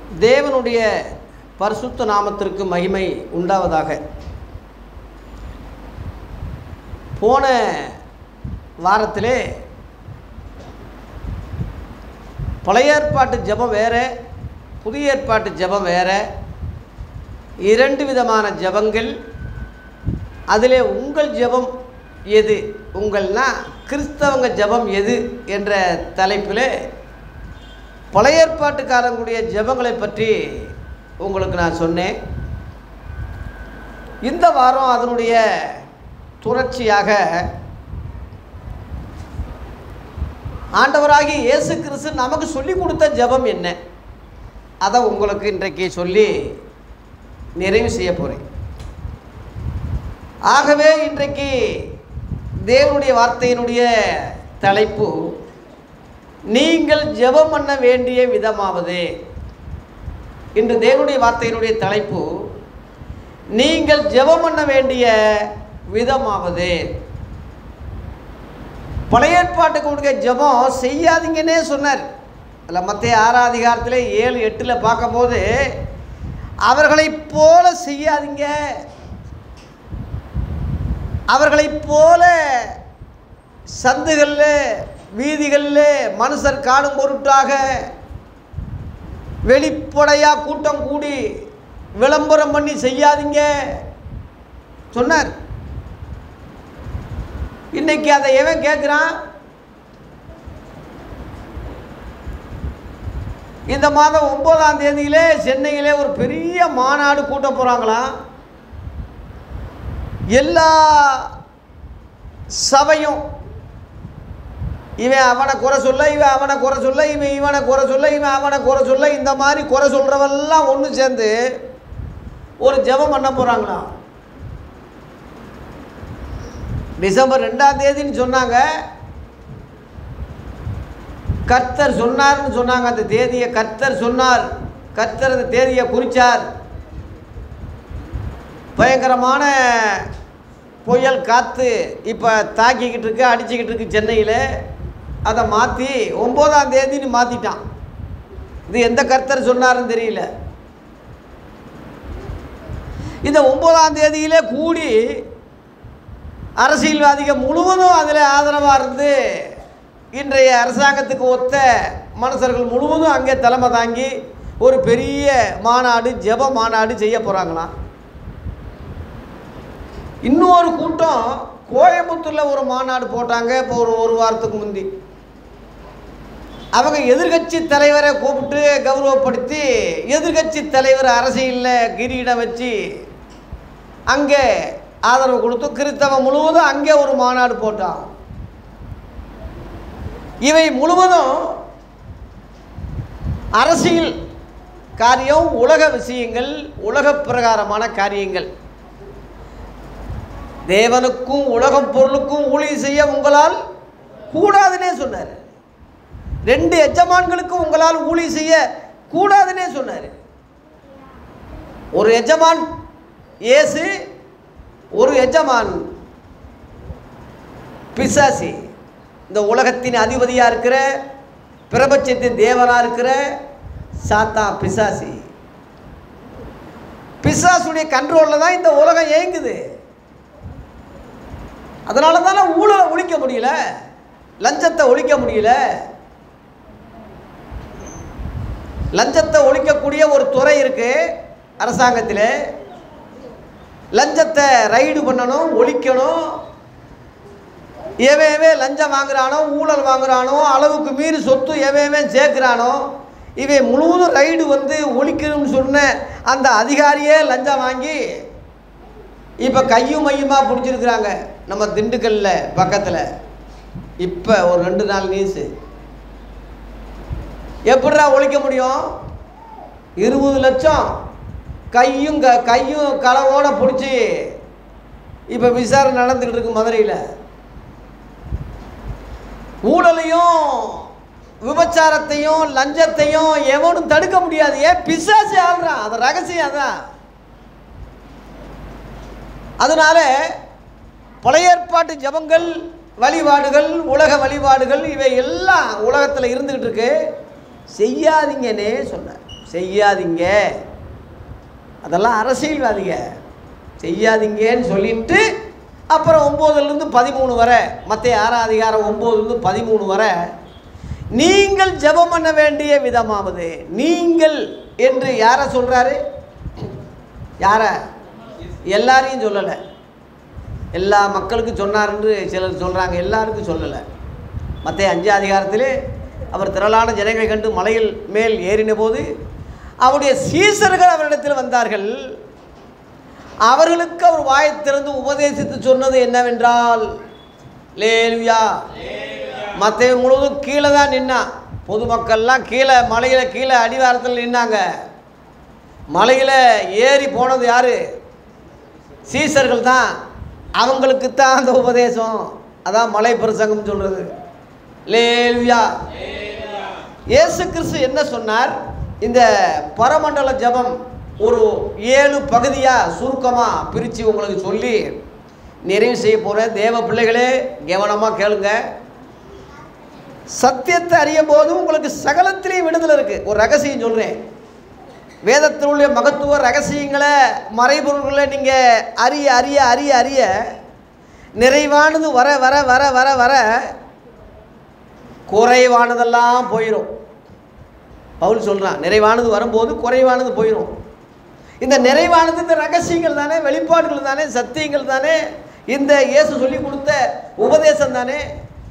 தேவனுடைய பரிசுத்த நாமத்திற்கு மகிமை உண்டாவதாக போன வாரத்திலே பழைய ஏற்பாட்டு ஜெபம் வேறு புதிய ஏற்பாட்டு ஜெபம் வேறு இரண்டு விதமான ஜெபங்கள் அதிலே உங்கள் ஜெபம் எது உங்கள்னா கிறிஸ்தவங்க ஜெபம் எது என்ற தலைப்பில் பழைய ஏற்பாட்டுக்காரங்களுடைய ஜெபங்களை பற்றி உங்களுக்கு நான் சொன்னேன் இந்த வாரம் அதனுடைய தொடர்ச்சியாக ஆண்டவராகிய இயேசு கிறிஸ்து நமக்கு சொல்லி கொடுத்த ஜெபம் என்ன அதை உங்களுக்கு இன்றைக்கு சொல்லி நிறைவு செய்ய போகிறேன் ஆகவே இன்றைக்கு தேவனுடைய வார்த்தையினுடைய தலைப்பு நீங்கள் ஜெபம் பண்ண வேண்டிய விதமாவது இன்று தேவனுடைய வார்த்தையினுடைய தலைப்பு நீங்கள் ஜெபம் பண்ண வேண்டிய விதமாவது பழைய ஏற்பாட்டுக்கு ஜெபம் செய்யாதீங்கன்னே சொன்னார் அதில் மற்ற ஆறாம் அதிகாரத்தில் ஏழு எட்டில் பார்க்கும்போது அவர்களைப் போல செய்யாதீங்க அவர்களைப் போல சந்துகளில் வீதிகளில் மனுஷர் காணும் பொருட்டாக வெளிப்படையாக கூட்டம் கூடி விளம்பரம் பண்ணி செய்யாதீங்க சொன்னார் இன்னைக்கு அதை எவன் கேட்குறான் இந்த மாதம் ஒன்பதாம் தேதியிலே சென்னையிலே ஒரு பெரிய மாநாடு கூட்ட போகிறாங்களாம் எல்லா சபையும் இவன் அவனை குறை சொல்ல இவன் அவனை குறை சொல்ல இவன் இவனை குறை சொல்ல இவன் அவனை குறை சொல்ல இந்த மாதிரி குறை சொல்கிறவெல்லாம் ஒன்று சேர்ந்து ஒரு ஜெபம் பண்ண போகிறாங்களாம் டிசம்பர் ரெண்டாம் தேதின்னு சொன்னாங்க கர்த்தர் சொன்னார்னு சொன்னாங்க அந்த தேதியை கர்த்தர் சொன்னார் கர்த்தர் அந்த தேதியை குறித்தார் பயங்கரமான புயல் காற்று இப்போ தாக்கிக்கிட்டு இருக்கு அடிச்சுக்கிட்டு இருக்கு சென்னையில் அதை மாற்றி ஒம்போதாம் தேதின்னு மாற்றிட்டான் இது எந்த கர்த்தர் சொன்னாருன்னு தெரியல இந்த ஒம்போதாம் தேதியிலே கூடி அரசியல்வாதிகள் முழுவதும் அதில் ஆதரவாக இருந்து இன்றைய அரசாங்கத்துக்கு ஒத்த மனுஷர்கள் முழுவதும் அங்கே தலைமை தாங்கி ஒரு பெரிய மாநாடு ஜெப மாநாடு செய்ய போகிறாங்களாம் இன்னொரு கூட்டம் கோயம்புத்தூரில் ஒரு மாநாடு போட்டாங்க இப்போ ஒரு ஒரு வாரத்துக்கு முந்தி அவங்க எதிர்கட்சி தலைவரை கூப்பிட்டு கௌரவப்படுத்தி எதிர்கட்சி தலைவர் அரசியலில் கிரீடம் வச்சு அங்கே ஆதரவு கொடுத்து கிறிஸ்தவம் முழுவதும் அங்கே ஒரு மாநாடு போட்டான் இவை முழுவதும் அரசியல் காரியம் உலக விஷயங்கள் உலக பிரகாரமான காரியங்கள் தேவனுக்கும் உலகம் பொருளுக்கும் ஊழியம் செய்ய உங்களால் கூடாதுன்னே சொன்னார் ரெண்டு எஜமான்களுக்கு உங்களால் ஊழியம் செய்ய கூடாதுன்னே சொன்னார் ஒரு எஜமான் இயேசு ஒரு எஜமான் பிசாசி இந்த உலகத்தின் அதிபதியாக இருக்கிற பிரபஞ்சத்தின் தேவனாக இருக்கிற சாத்தா பிசாசி பிசாசுடைய கண்ட்ரோலில் தான் இந்த உலகம் இயங்குது அதனால தானே ஊழலை ஒழிக்க முடியல லஞ்சத்தை ஒழிக்க முடியல லஞ்சத்தை ஒழிக்கக்கூடிய ஒரு துறை இருக்கு அரசாங்கத்தில் லஞ்சத்தை ரைடு பண்ணணும் ஒழிக்கணும் எவையவே லஞ்சம் வாங்குறானோ ஊழல் வாங்குறானோ அளவுக்கு மீறி சொத்து எவையவே சேர்க்குறானோ இவை முழுவதும் ரைடு வந்து ஒழிக்கணும்னு சொன்ன அந்த அதிகாரியே லஞ்சம் வாங்கி இப்போ கையும் மையுமாக பிடிச்சிருக்கிறாங்க நம்ம திண்டுக்கல்ல பக்கத்தில் இப்போ ஒரு ரெண்டு நாள் நியூஸு எப்படிடா ஒழிக்க முடியும் இருபது லட்சம் கையும் க கையும் களவோட பிடிச்சி இப்போ விசாரணை நடந்துக்கிட்டு இருக்கு மதுரையில் ஊழலையும் விபச்சாரத்தையும் லஞ்சத்தையும் எவனும் தடுக்க முடியாது ஏன் பிசாசு ஆள்றான் அது ரகசியம் அதான் அதனால பழைய ஏற்பாட்டு ஜபங்கள் வழிபாடுகள் உலக வழிபாடுகள் இவை எல்லாம் உலகத்தில் இருந்துக்கிட்டு இருக்கு செய்யாதீங்கன்னே சொன்னார் செய்யாதீங்க அதெல்லாம் அரசியல்வாதிங்க செய்யாதீங்கன்னு சொல்லிட்டு அப்புறம் ஒம்போதுலேருந்து பதிமூணு வரை மற்ற ஆறாம் அதிகாரம் ஒம்போதுலேருந்து பதிமூணு வரை நீங்கள் ஜெபம் பண்ண வேண்டிய விதமாவது நீங்கள் என்று யாரை சொல்கிறாரு யாரை எல்லாரையும் சொல்லலை எல்லா மக்களுக்கும் சொன்னார் என்று சிலர் சொல்கிறாங்க எல்லாருக்கும் சொல்லலை மற்ற அஞ்சு அதிகாரத்திலே அவர் திரளான ஜனங்களை கண்டு மலையில் மேல் ஏறின போது அவருடைய சீசர்கள் அவரிடத்தில் வந்தார்கள் அவர்களுக்கு அவர் வாயை திறந்து உபதேசித்து சொன்னது என்னவென்றால் லேலுயா மற்ற முழுவதும் கீழே தான் நின்னா பொதுமக்கள்லாம் கீழே மலையில் கீழே அடிவாரத்தில் நின்னாங்க மலையில் ஏறி போனது யார் சீசர்கள் தான் அவங்களுக்கு தான் அந்த உபதேசம் அதான் மலை பிரசங்கம் சொல்கிறது லேலுயா இயேசு கிறிஸ்து என்ன சொன்னார் இந்த பரமண்டல ஜெபம் ஒரு ஏழு பகுதியாக சுருக்கமாக பிரித்து உங்களுக்கு சொல்லி நிறைவு செய்ய போகிறேன் தேவ பிள்ளைகளே கவனமாக கேளுங்க சத்தியத்தை அறியும் போது உங்களுக்கு சகலத்திலையும் விடுதலை இருக்குது ஒரு ரகசியம் சொல்கிறேன் வேதத்தில் உள்ள மகத்துவ ரகசியங்களை மறைபொருள்களை நீங்கள் அறிய அறிய அறிய அறிய நிறைவானது வர வர வர வர வர குறைவானதெல்லாம் போயிடும் பவுல் சொல்கிறான் நிறைவானது வரும்போது குறைவானது போயிடும் இந்த நிறைவானது இந்த ரகசியங்கள் தானே வெளிப்பாடுகள் தானே சத்தியங்கள் தானே இந்த இயேசு சொல்லி கொடுத்த உபதேசம் தானே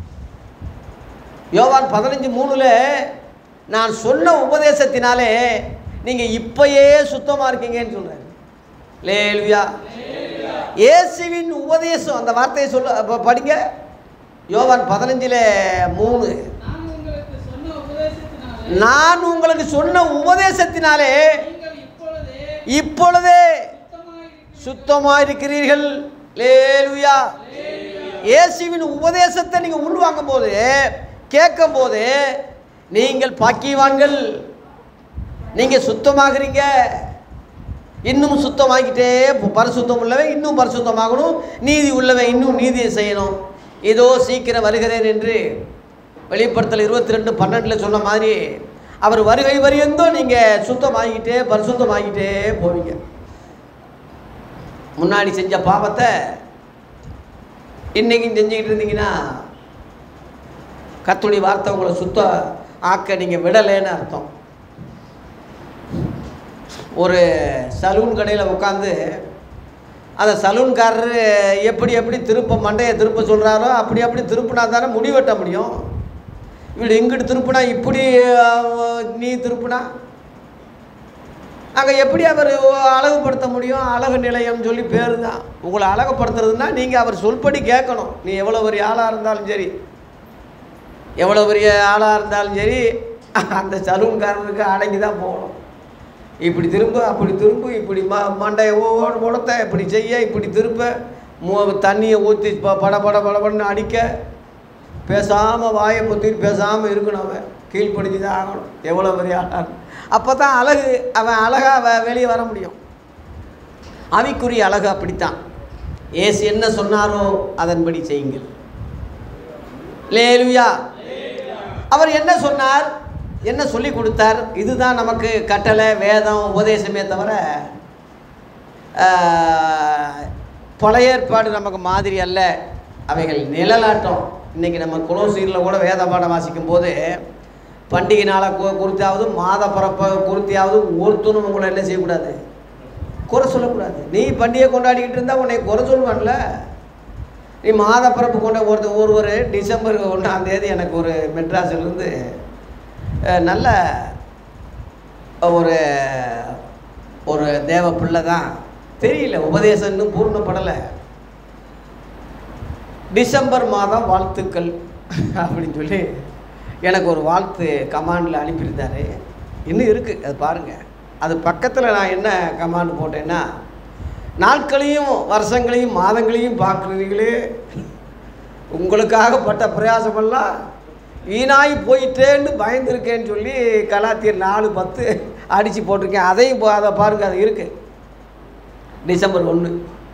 யோவான் பதினஞ்சு மூணில் நான் சொன்ன உபதேசத்தினாலே நீங்கள் இப்பயே சுத்தமாக இருக்கீங்கன்னு சொல்கிறார் லேலுயா இயேசுவின் உபதேசம் அந்த வார்த்தையை சொல்ல அப்ப படிங்க யோவான் பதினஞ்சில் மூணு நான் உங்களுக்கு சொன்ன உபதேசத்தினாலே நான் உங்களுக்கு சொன்ன உபதேசத்தினாலே நீங்கள் இப்பொழுதே இப்பொழுதே சுத்தமாயிருக்கிறீர்கள். சுத்தமாக இருக்கிறீர்கள் லேலுயா இயேசுவின் உபதேசத்தை நீங்கள் உள்வாங்கும் போது கேட்கும் போது நீங்கள் பாக்கியவான்கள் நீங்கள் சுத்தமாகறீங்க இன்னும் சுத்தமாக்கிட்டே போ- பரிசுத்தம் உள்ளவன் இன்னும் பரிசுத்தமாகணும் நீதி உள்ளவன் இன்னும் நீதியை செய்யணும் ஏதோ சீக்கிரம் வருகிறேன் என்று வெளிப்படுத்தல் இருபத்தி ரெண்டு பன்னெண்டில் சொன்ன மாதிரி அவர் வருகை வரையந்தோ நீங்கள் சுத்தமாகிக்கிட்டே பரிசுத்தமாகிக்கிட்டே போவீங்க முன்னாடி செஞ்ச பாவத்தை இன்றைக்கும் செஞ்சுக்கிட்டு இருந்தீங்கன்னா கத்துடைய வார்த்தை உங்களை சுத்த ஆக்க நீங்கள் விடலைன்னு அர்த்தம் ஒரு சலூன் கடையில் உட்காந்து அந்த சலூன்காரரு எப்படி எப்படி திருப்ப மண்டையை திருப்ப சொல்கிறாரோ அப்படி அப்படி திருப்பினா தானே முடிவெட்ட முடியும் இவரு இங்கிட்டு திருப்பினா இப்படி அஹ், நீ திருப்பினா அங்கே எப்படி அவர் அழகுபடுத்த முடியும் அழகு நிலையம் சொல்லி பேர் தான் உங்களை அழகுபடுத்துறதுன்னா நீங்கள் அவர் சொல்படி கேட்கணும் நீ எவ்வளோ பெரிய ஆளாக இருந்தாலும் சரி எவ்வளோ பெரிய ஆளாக இருந்தாலும் சரி அந்த சலூன்காரனுக்கு அடங்கி தான் போகணும் இப்படி திரும்ப அப்படி திரும்ப இப்படி ம மண்டையை ஓட உடத்த இப்படி செய்ய இப்படி திருப்ப மு தண்ணியை ஊற்றி ப பட பட படபடன்னு அடிக்க பேசாமல் வாயை பொத்திட்டு பேசாமல் இருக்கணும் அவன் கீழ்ப்படிஞ்சு தான் ஆகணும் எவ்வளோ பெரிய ஆளாக அப்போ தான் அழகு அவன் அழகாக அவன் வெளியே வர முடியும் அவிக்குரிய அழகு அப்படித்தான் ஏசு என்ன சொன்னாரோ அதன்படி செய்யுங்கள் லேலுயா அவர் என்ன சொன்னார் என்ன சொல்லி கொடுத்தார் இதுதான் நமக்கு கட்டளை வேதம் உபதேசமே தவிர ஆஹ், பழைய ஏற்பாடு நமக்கு மாதிரி அல்ல அவைகள் நிழலாட்டம் இன்றைக்கி நம்ம குலோசீரில் கூட வேத பாடம் வாசிக்கும் போது பண்டிகை நாளை கு குறித்தாவது மாத பிறப்பை குறித்தியாவது ஒருத்தனும் உங்களை என்ன செய்யக்கூடாது குறை சொல்லக்கூடாது நீ பண்டிகை கொண்டாடிக்கிட்டு இருந்தால் உன்னை குறை சொல்லுவான்ல நீ மாத பிறப்பு கொண்ட ஒருத்தர் ஒருவர் டிசம்பர் ஒன்றாம் தேதி எனக்கு ஒரு மெட்ராஸிலிருந்து அஹ், நல்ல ஒரு ஒரு தேவ பிள்ளை தான் தெரியல உபதேசம் இன்னும் பூர்ணப்படலை டிசம்பர் மாதம் வாழ்த்துக்கள் அப்படின்னு சொல்லி எனக்கு ஒரு வாழ்த்து கமாண்டில் அனுப்பியிருந்தாரு இன்னும் இருக்குது அது பாருங்கள் அது பக்கத்தில் நான் என்ன கமாண்ட் போட்டேன்னா நாட்களையும் வருஷங்களையும் மாதங்களையும் பார்க்குறீங்களே உங்களுக்காக பட்ட பிரயாசமெல்லாம் வீணாகி போயிட்டேன்னு பயந்துருக்கேன்னு சொல்லி கலாத்தியர் நாலு பத்து அடித்து போட்டிருக்கேன் அதையும் போ- அதை பாருங்கள் அது இருக்குது டிசம்பர் ஒன்று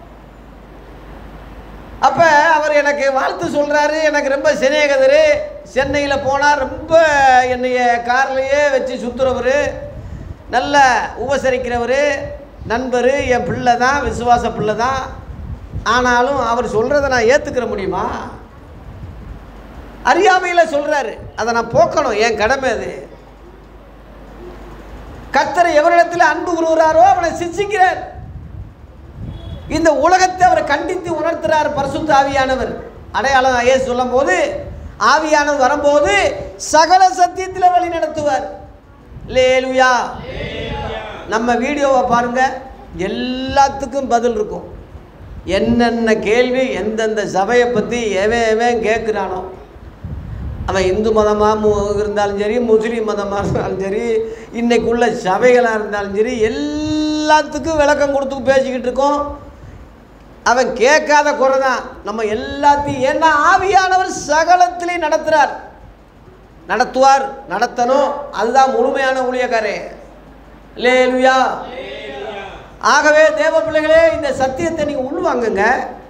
அப்போ அவர் எனக்கு வாழ்த்து சொல்கிறாரு எனக்கு ரொம்ப சிநேகதர் சென்னையில் போனால் ரொம்ப என்னைய கார்லேயே வச்சு சுற்றுறவர் நல்ல உபசரிக்கிறவர் நண்பர் என் பிள்ளை தான் விசுவாச பிள்ளை தான் ஆனாலும் அவர் சொல்கிறத நான் ஏற்றுக்கிற முடியுமா அறியாமையில் சொல்கிறாரு அதை நான் போக்கணும் என் கடமை அது கர்த்தர் எவரிடத்தில் அன்பு கூறுகிறாரோ அவனை சிச்சிக்கிறார் இந்த உலகத்தை அவர் கண்டித்து உணர்த்துறார் பரிசுத்த ஆவியானவர் அடையாளம் ஐயே சொல்லும் போது ஆவியானவர் வரும்போது சகல சத்தியத்தில் வழி நடத்துவார் லேலுயா நம்ம வீடியோவை பாருங்க எல்லாத்துக்கும் பதில் இருக்கும் என்னென்ன கேள்வி எந்தெந்த சபையை பற்றி எவன் எவன் கேட்குறானோ அவன் இந்து மதமாக இருந்தாலும் சரி முஸ்லீம் மதமாக இருந்தாலும் சரி இன்னைக்குள்ள சபைகளாக இருந்தாலும் சரி எல்லாத்துக்கும் விளக்கம் கொடுத்து பேசிக்கிட்டு இருக்கோம் அவன் கேட்காத குறை தான் நம்ம எல்லாத்தையும் ஏன்னா ஆவியானவர் சகலத்திலையும் நடத்துகிறார் நடத்துவார் நடத்தணும் அதுதான் முழுமையான ஊழியக்காரே லேலுயா ஆகவே தேவ பிள்ளைகளே இந்த சத்தியத்தை நீங்கள் உள்வாங்குங்க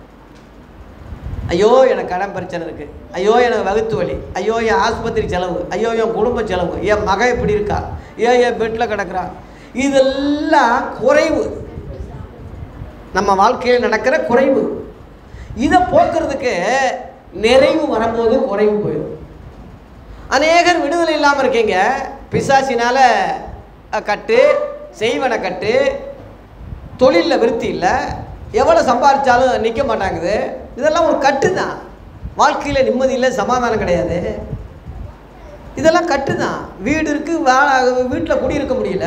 ஐயோ எனக்கு கடன் பிரச்சனை இருக்குது ஐயோ எனக்கு வகுத்து வலி ஐயோ என் ஆஸ்பத்திரி செலவு ஐயோ என் குடும்ப செலவு என் மகன் இப்படி இருக்கா ஏன் என் பெட்டில் கிடக்குறா இதெல்லாம் குறைவு நம்ம வாழ்க்கையில் நடக்கிற குறைவு இதை போக்குறதுக்கு நிறைவு வரும்போது குறைவு போயிடும் அநேகர் விடுதலை இல்லாமல் இருக்கீங்க பிசாசினால அஹ், கட்டு செய்வன கட்டு தொழிலில் விருத்தி இல்லை எவ்வளோ சம்பாதிச்சாலும் நிற்க மாட்டாங்குது இதெல்லாம் ஒரு கட்டு தான் வாழ்க்கையில் நிம்மதி இல்லை சமாதானம் கிடையாது இதெல்லாம் கட்டு தான் வீடு இருக்குது வா வீட்டில் குடியிருக்க முடியல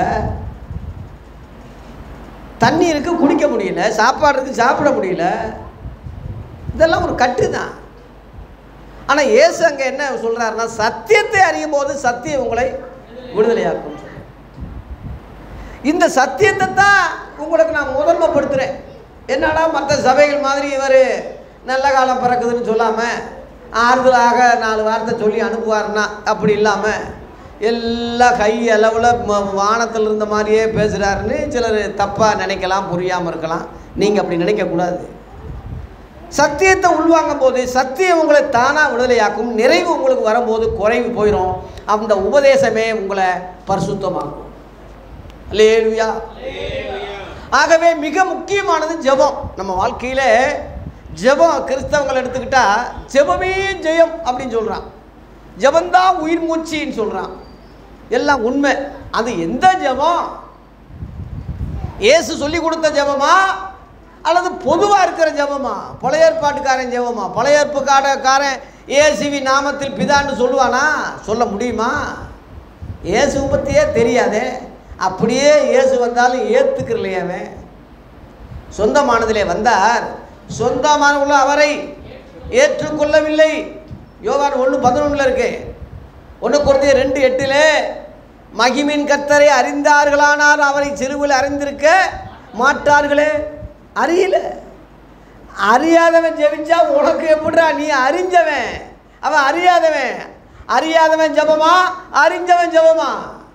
தண்ணி இருக்கு குடிக்க முடியல சாப்பாடு இருக்கு சாப்பிட முடியல இதெல்லாம் ஒரு கட்டு தான் ஆனால் இயேசு அங்கே என்ன சொல்கிறாருன்னா சத்தியத்தை அறியும் போது சத்தியம் உங்களை விடுதலையாக்கும் சொல்றார். இந்த சத்தியத்தை தான் உங்களுக்கு நான் முதன்மைப்படுத்துகிறேன் என்னடா மற்ற சபைகள் மாதிரி இவர் நல்ல காலம் பிறக்குதுன்னு சொல்லாமல் ஆறுதலாக நாலு வார்த்தை சொல்லி அனுப்புவாருன்னா அப்படி இல்லாமல் எல்லாம் கை அளவில் வானத்தில் இருந்த மாதிரியே பேசுகிறாருன்னு சிலர் தப்பாக நினைக்கலாம் புரியாமல் இருக்கலாம் நீங்கள் அப்படி நினைக்கக்கூடாது சத்தியத்தை உள்வாங்கும் போது சத்தியம் உங்களை தானாக விடுதலையாக்கும் நிறைவு உங்களுக்கு வரும்போது குறைவு போயிடும் அந்த உபதேசமே உங்களை பரிசுத்தமாக்கும் அல்லேலூயா ஆகவே மிக முக்கியமானது ஜெபம் நம்ம வாழ்க்கையில் ஜெபம் கிறிஸ்தவங்களை எடுத்துக்கிட்டா ஜெபமே ஜெயம் அப்படின்னு சொல்கிறான் ஜெபந்தான் உயிர் மூச்சின்னு சொல்கிறான் எல்லாம் உண்மை அது எந்த ஜெபம் இயேசு சொல்லி கொடுத்த ஜெபமா அல்லது பொதுவாக இருக்கிற ஜெபமா பழைய ஏற்பாட்டுக்காரன் ஜெபமா பழைய ஏற்பாட்டுக்காரன் இயேசுவி நாமத்தில் பிதான்னு சொல்லுவானா சொல்ல முடியுமா இயேசுவை பற்றியே தெரியாதே அப்படியே இயேசு வந்தாலும் ஏற்றுக்கிறலையே அவன் சொந்தமானதிலே வந்தார் சொந்தமானவங்கள அவரை ஏற்றுக்கொள்ளவில்லை யோவான் ஒன்று பதினொன்றில் இருக்கு ஒன்று குறைந்த ரெண்டு எட்டில் மகிமின் கர்த்தரை அறிந்தார்களானார் அவரை சிறுவில் அறிந்திருக்க மாட்டார்களே அறியல அறியாதவன் ஜெபிச்சா உனக்கு எப்படிடா நீ அறிஞ்சவன் அவன் அறியாதவன் அறியாதவன் ஜெபமா அறிஞ்சவன் ஜெபமா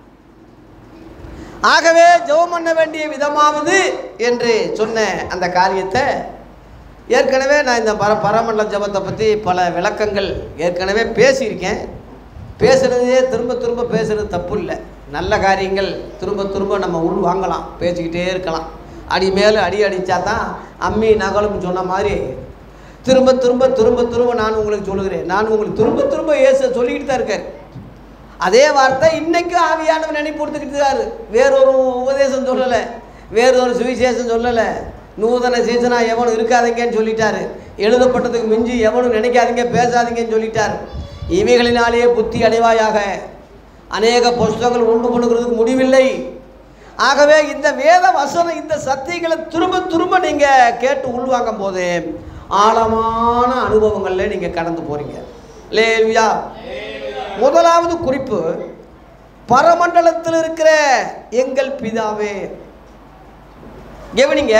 ஆகவே ஜெபம் பண்ண வேண்டிய விதமாவது என்று சொன்ன அந்த காரியத்தை ஏற்கனவே நான் இந்த பர பரமண்டல ஜெபத்தை பற்றி பல விளக்கங்கள் ஏற்கனவே பேசியிருக்கேன் பேசுகிறதே திரும்ப திரும்ப பேசுகிறது தப்பு இல்லை நல்ல காரியங்கள் திரும்ப திரும்ப நம்ம உள் வாங்கலாம் பேசிக்கிட்டே இருக்கலாம் அடி மேலே அடி அடித்தா தான் அம்மி நகலும் சொன்ன மாதிரி திரும்ப திரும்ப திரும்ப திரும்ப நான் உங்களுக்கு சொல்லுகிறேன் நான் உங்களுக்கு திரும்ப திரும்ப ஏச சொல்லிக்கிட்டு தான் இருக்கேன் அதே வார்த்தை இன்னைக்கும் ஆவியானவர் நினைப்பு கொடுத்துக்கிட்டு இருக்காரு வேறொரு உபதேசம் சொல்லலை வேறொரு சுவிசேஷம் சொல்லலை நூதன சீசனாக எவனும் இருக்காதீங்கன்னு சொல்லிட்டாரு எழுதப்பட்டதுக்கு மிஞ்சி எவனும் நினைக்காதீங்க பேசாதீங்கன்னு சொல்லிட்டார் இவைகளினாலேயே புத்தி அடைவாயாக அநேக புஸ்தகங்கள் உண்டு பண்ணுகிறதுக்கு முடிவில்லை ஆகவே இந்த வேத வசனம் இந்த சத்தியங்களை திரும்ப திரும்ப நீங்கள் கேட்டு உள்வாங்கும் போது ஆழமான அனுபவங்களில் நீங்கள் கடந்து போகிறீங்க லேவியா முதலாவது குறிப்பு பரமண்டலத்தில் இருக்கிற எங்கள் பிதாவே கவனிங்க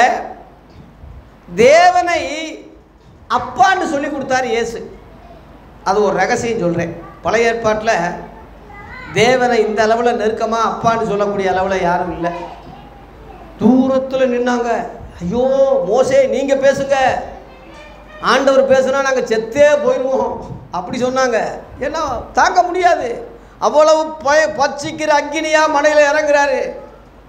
தேவனை அப்பான்னு சொல்லி கொடுத்தாரு இயேசு அது ஒரு ரகசியம் சொல்கிறேன் பழைய ஏற்பாட்டில் தேவனை இந்த அளவில் நெருக்கமாக அப்பான்னு சொல்லக்கூடிய அளவில் யாரும் இல்லை தூரத்தில் நின்னாங்க ஐயோ மோசே நீங்கள் பேசுங்க ஆண்டவர் பேசுனா நாங்கள் செத்தே போயிடுவோம் அப்படி சொன்னாங்க ஏன்னா தாங்க முடியாது அவ்வளவு பய பச்சிக்கிற அக்கினியாக மனையில் இறங்குறாரு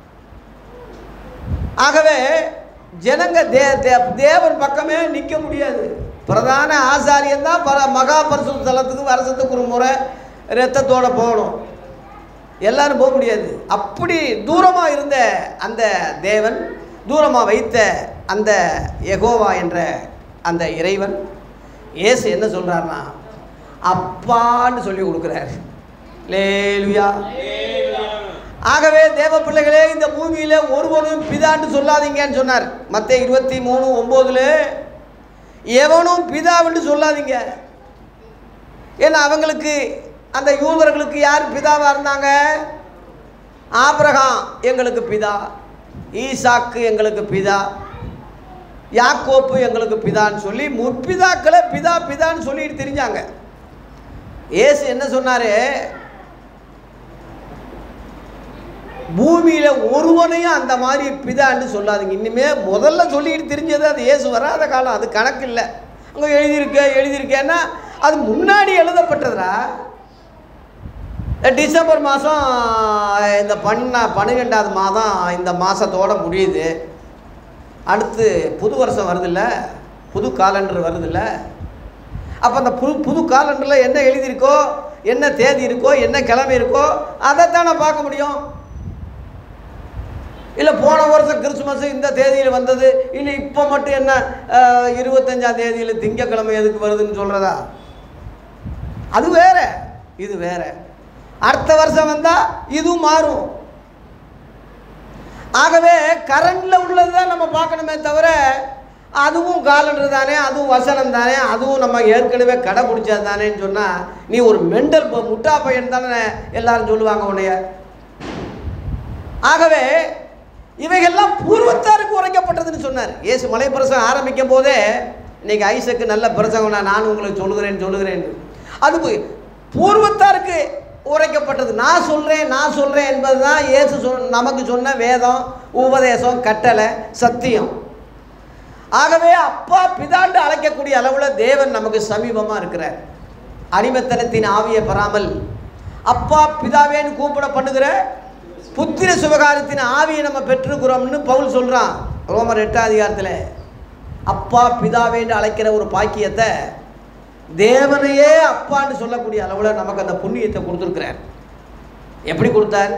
ஆகவே ஜனங்க தே தே- தேவன் பக்கமே நிற்க முடியாது பிரதான ஆசாரியன் தான் பர மகா பரிசுத்த தலத்துக்கு வருஷத்துக்கு ஒரு முறை ரத்தத்தோட போகணும் எல்லாரும் போக முடியாது அப்படி தூரமாக இருந்த அந்த தேவன் தூரமாக வைத்த அந்த யெகோவா என்ற அந்த இறைவன் இயேசு என்ன சொல்கிறாருன்னா அப்பான்னு சொல்லி கொடுக்குறாரு லேலுயா ஆகவே தேவ பிள்ளைகளே இந்த பூமியில ஒருவனும் பிதான்னு சொல்லாதீங்கன்னு சொன்னார் மத்த இருபத்தி மூணு ஒம்போதுல எவனும் பிதாவென்று சொல்லாதீங்க ஏன்னா அவங்களுக்கு அந்த யூதர்களுக்கு யார் பிதாவாக இருந்தாங்க ஆபிரகாம் எங்களுக்கு பிதா ஈசாக்கு எங்களுக்கு பிதா யாக்கோப்பு எங்களுக்கு பிதான்னு சொல்லி முற்பிதாக்களை பிதா பிதான்னு சொல்லிட்டு தெரிஞ்சாங்க ஏசு என்ன சொன்னாரு பூமியில் ஒருவனையும் அந்த மாதிரி பிதான்னு சொல்லாதீங்க இனிமே முதல்ல சொல்லிக்கிட்டு தெரிஞ்சது அது இயேசு வராத காலம் அது கணக்கு இல்லை அங்கே எழுதியிருக்க எழுதியிருக்கேன்னா அது முன்னாடி எழுதப்பட்டதுடா டிசம்பர் மாதம் இந்த பண்ண பன்னிரெண்டாவது மாதம் இந்த மாதத்தோட முடியுது அடுத்து புது வருஷம் வருதில்ல புது காலண்டர் வருதில்ல அப்போ அந்த புது புது காலண்டரில் என்ன எழுதியிருக்கோ என்ன தேதி இருக்கோ என்ன கிழமை இருக்கோ அதைத்தான் நான் பார்க்க முடியும் இல்லை போன வருஷம் கிறிஸ்துமஸ் இந்த தேதியில் வந்தது இல்லை இப்போ மட்டும் என்ன அஹ், இருபத்தஞ்சாம் தேதியில் திங்கக்கிழமை எதுக்கு வருதுன்னு சொல்கிறதா அது வேற இது வேற அடுத்த வருஷம் வந்தால் இதுவும் மாறும் ஆகவே கரண்டில் உள்ளது தான் நம்ம பார்க்கணுமே தவிர அதுவும் காலண்டர் தானே அதுவும் வசனம் தானே அதுவும் நம்ம ஏற்கனவே கடைப்பிடிச்சது தானேன்னு சொன்னால் நீ ஒரு மெண்டல் ப- முட்டா பையன் தானே எல்லாரும் சொல்லுவாங்க உன்னைய ஆகவே இவைகள்லாம் பூர்வத்தாருக்கு உரைக்கப்பட்டதுன்னு சொன்னார் இயேசு மலை பிரசங்கம் ஆரம்பிக்கும் போதே இன்னைக்கு ஐசக்கு நல்ல பிரசங்கம் நான் நான் உங்களுக்கு சொல்லுகிறேன் சொல்லுகிறேன் அது போய் பூர்வத்தாருக்கு உரைக்கப்பட்டது நான் சொல்கிறேன் நான் சொல்கிறேன் என்பது தான் இயேசு சொல் நமக்கு சொன்ன வேதம் உபதேசம் கட்டளை சத்தியம் ஆகவே அப்பா பிதாண்டு அழைக்கக்கூடிய அளவில் தேவன் நமக்கு சமீபமாக இருக்கிறார் அடிமைத்தனத்தின் ஆவியை பெறாமல் அப்பா பிதாவேன்னு கூப்பிட பண்ணுகிற புத்திர சுபகாரத்தின் ஆவியை நம்ம பெற்றுக்கிறோம்னு பவுல் சொல்கிறான் ரோமர் எட்டாம் அதிகாரத்தில் அப்பா பிதாவேன்னு அழைக்கிற ஒரு பாக்கியத்தை தேவனையே அப்பான்னு சொல்லக்கூடிய அளவில் நமக்கு அந்த புண்ணியத்தை கொடுத்துருக்கிறார் எப்படி கொடுத்தார்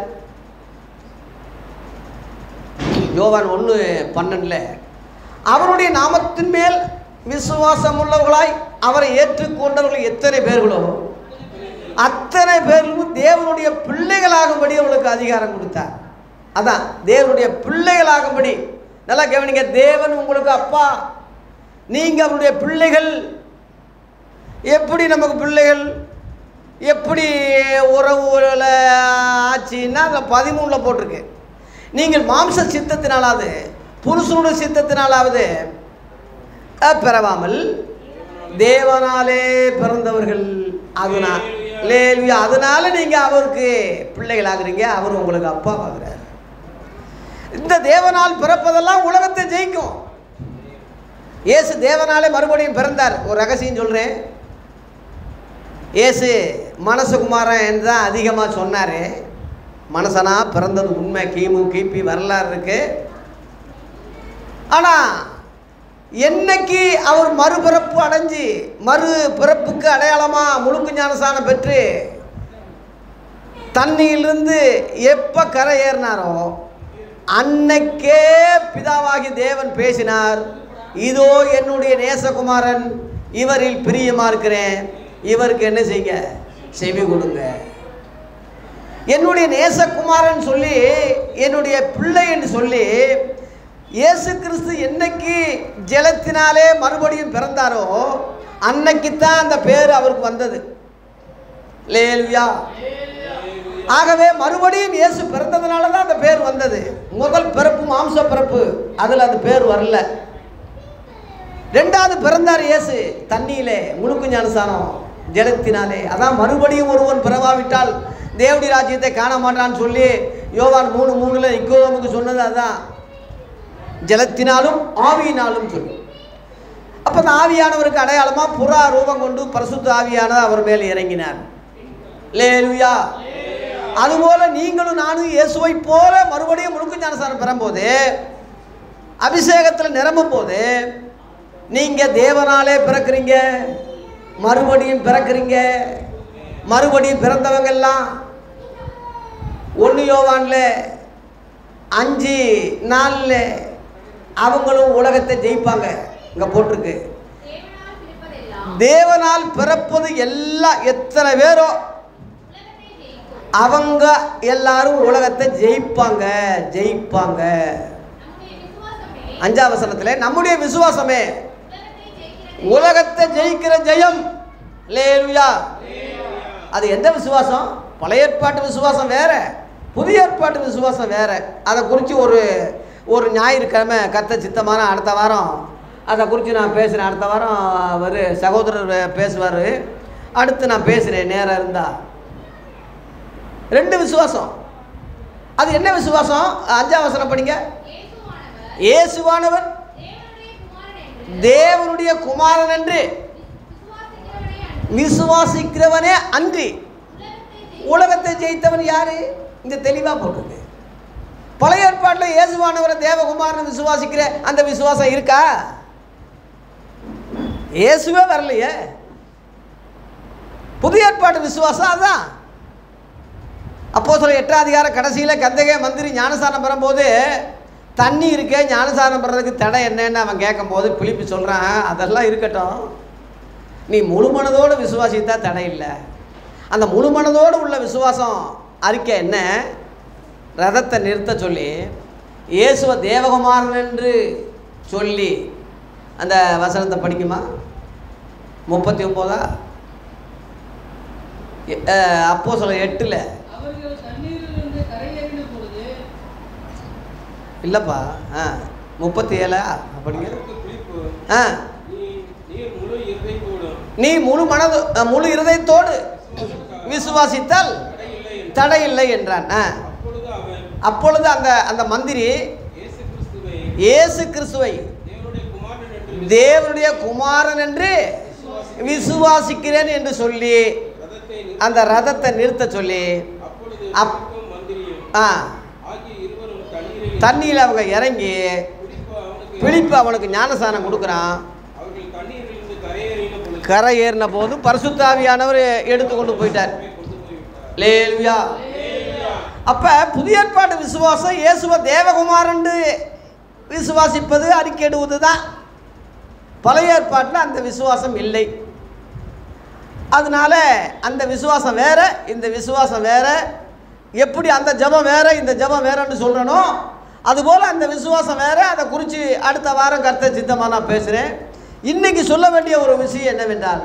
யோவான் ஒன்று பன்னெண்டில் அவருடைய நாமத்தின் மேல் விசுவாசம் உள்ளவர்களாய் அவரை ஏற்றுக்கொண்டவர்கள் எத்தனை பேர்களோ அத்தனை பேர்களும் தேவனுடைய பிள்ளைகளாகும்படி அவளுக்கு அதிகாரம் கொடுத்தார் அதான் தேவனுடைய பிள்ளைகளாகும்படி நல்லா கவனிங்க தேவன் உங்களுக்கு அப்பா நீங்கள் அவருடைய பிள்ளைகள் எப்படி நமக்கு பிள்ளைகள் எப்படி உறவுல ஆச்சுன்னா அதில் பதிமூணில் போட்டிருக்கு நீங்கள் மாம்ச சித்தத்தினாலாவது புருஷனுடைய சித்தத்தினாலாவது அஹ், பிறவாமல் தேவனாலே பிறந்தவர்கள் அதனால் லேலுயா அதனால நீங்கள் அவருக்கு பிள்ளைகளாகிறீங்க அவர் உங்களுக்கு அப்பாவாகிறார் இந்த தேவனால் பிறப்பதெல்லாம் உலகத்தை ஜெயிக்கும் இயேசு தேவனாலே மறுபடியும் பிறந்தார் ஒரு ரகசியம் சொல்கிறேன் இயேசு மனசுகுமாரன் என்று தான் அதிகமாக சொன்னார் மனசனா பிறந்தது உண்மை கிமு கிபி வரலாறு இருக்கு ஆனால் என்னைக்கு அவர் மறுபிறப்பு அடைஞ்சு மறு பிறப்புக்கு அடையாளமாக முழுக்கு ஞானசானம் பெற்று தண்ணியிலிருந்து எப்போ கரை ஏறினாரோ அன்னைக்கே பிதாவாகி தேவன் பேசினார் இதோ என்னுடைய நேசகுமாரன் இவரில் பிரியமாக இருக்கிறேன் இவருக்கு என்ன செய்யுங்க செவி கொடுங்க என்னுடைய நேசகுமாரன் சொல்லி என்னுடைய பிள்ளை என்று சொல்லி இயேசு கிறிஸ்து என்னைக்கு ஜலத்தினாலே மறுபடியும் பிறந்தாரோ அன்னைக்கு தான் அந்த பேர் அவருக்கு வந்தது லேலுயா ஆகவே மறுபடியும் இயேசு பிறந்ததுனால தான் அந்த பேர் வந்தது முதல் பிறப்பு மாம்ச பிறப்பு அதில் அந்த பேர் வரல ரெண்டாவது பிறந்தார் இயேசு தண்ணியிலே முழுக்கு ஞானசானம் ஜலத்தினாலே அதான் மறுபடியும் ஒருவன் பிறவாவிட்டால் தேவடி ராஜ்யத்தை காண மாட்டான்னு சொல்லி யோவான் மூணு மூணுல இக்கோமுக்கு சொன்னது அதான் ஜலத்தினாலும் ஆவியினாலும் சொல்லி அப்போ அந்த ஆவியானவருக்கு அடையாளமாக புறா ரூபம் கொண்டு பரிசுத்த ஆவியானவர் அவர் மேல் இறங்கினார் லேலுயா அதுபோல நீங்களும் நானும் இயேசுவை போல மறுபடியும் முழுக்கு ஞானசாரம் பெறும்போது அபிஷேகத்தில் நிரம்பும் போது நீங்கள் தேவனாலே பிறக்கிறீங்க மறுபடியும் பிறக்கிறீங்க மறுபடியும் பிறந்தவங்க எல்லாம் ஒன்று யோவான்ல அஞ்சு நாளில் அவங்களும் உலகத்தை ஜெயிப்பாங்க இங்கே போட்டிருக்கு தேவனால் பிறப்பதெல்லாம் தேவனால் பிறப்பது எல்லாம் எத்தனை பேரோ உலகத்தை ஜெயிக்கும் அவங்க எல்லாரும் உலகத்தை ஜெயிப்பாங்க ஜெயிப்பாங்க நம்முடைய விசுவாசமே அஞ்சாம் வசனத்தில் நம்முடைய விசுவாசமே உலகத்தை ஜெயிக்கிற உலகத்தை ஜெயிக்கிற ஜெயம் லேலுயா அது எந்த விசுவாசம் பழைய ஏற்பாட்டு விசுவாசம் வேற புதிய ஏற்பாட்டு விசுவாசம் வேற அதை குறித்து ஒரு ஒரு ஞாயிற்றுக்கிழமை கத்த சித்தமான அடுத்த வாரம் அதை குறித்து நான் பேசுகிறேன் அடுத்த வாரம் அவர் சகோதரர் பேசுவார் அடுத்து நான் பேசுகிறேன் நேரம் இருந்தா ரெண்டு விசுவாசம் அது என்ன விசுவாசம் அஞ்சாம் வசனம் படிங்க இயேசுவானவர் இயேசுவானவர் தேவனுடைய குமாரன் என்று தேவனுடைய குமாரன் என்று விசுவாசிக்கிறவனே அன்றி விசுவாசிக்கிறவனே அன்றி உலகத்தை ஜெயிக்கும் உலகத்தை ஜெயித்தவன் யாரு இங்க தெளிவா போட்டிருக்கு பழைய ஏற்பாட்டில் இயேசுவானவரை தேவகுமாரன் விசுவாசிக்கிற அந்த விசுவாசம் இருக்கா இயேசுவே வரலையே புதிய ஏற்பாட்டு விசுவாசம் அதான் அப்போ சொல்ல எட்டாம் அதிகார கடைசியில் கந்தகை மந்திரி ஞானசானம் பெறும்போது தண்ணி இருக்கே ஞானசானம் பெறதுக்கு தடை என்னன்னு அவன் கேட்கும்போது பிலிப்பி சொல்கிறான் அதெல்லாம் இருக்கட்டும் நீ முழு மனதோடு விசுவாசித்தா தடை இல்லை அந்த முழு மனதோடு உள்ள விசுவாசம் அறிக்கை என்ன ரதத்தை நிறுத்த சொல்லி இயேசுவ தேவகுமாரன் என்று சொல்லி அந்த வசனத்தை படிக்குமா முப்பத்தி ஒம்போதா அப்போ சொல்ல எட்டில் அவர்கள் தண்ணீரிலிருந்து கரையேறின பொழுது இல்லைப்பா ஆ முப்பத்தி ஏழா படிங்க அதற்கு பிலிப்பு, ஆ நீ நீர் முழு இருதயத்தோடும் நீ முழு மனது அஹ், முழு இருதயத்தோடு விசுவாசித்தால் தடையில்லை என்று தடை இல்லை என்றான் ஆ அப்பொழுது அவன் அப்பொழுது அந்த அந்த மந்திரி இயேசு கிறிஸ்துவை இயேசு கிறிஸ்துவை தேவனுடைய குமாரன் என்று தேவனுடைய குமாரன் என்று விசுவாசிக்கிறேன் என்று சொல்லி ரதத்தை நிறுத்தி, அந்த ரதத்தை நிறுத்த சொல்லி அப்பொழுது அப்- பிலிப்பும் மந்திரியும் ஆ ஆகிய இருவரும் தண்ணீரில் தண்ணியில் அவங்க இறங்கி பிலிப்பு அவனுக்கு பிலிப்பு அவனுக்கு ஞானசானம் கொடுக்குறான் அவர்கள் தண்ணீரிலிருந்து கரையேறின பொழுது கரை ஏறின போது பரிசுத்தாவியானவர் எடுத்து கொண்டு போயிட்டார் கொண்டு போய்விட்டார் லேலுயா அப்போ புதிய ஏற்பாடு விசுவாசம் இயேசுவ தேவகுமாரன் விசுவாசிப்பது அறிக்கையிடுவது தான் பழைய ஏற்பாட்டில் அந்த விசுவாசம் இல்லை அதனால அந்த விசுவாசம் வேற இந்த விசுவாசம் வேற எப்படி அந்த ஜெபம் வேற இந்த ஜெபம் வேறன்னு சொல்கிறனோ அதுபோல் அந்த விசுவாசம் வேற அதை குறித்து அடுத்த வாரம் கர்த்த சித்தமாக நான் பேசுகிறேன் இன்னைக்கு சொல்ல வேண்டிய ஒரு விஷயம் என்னவென்றால்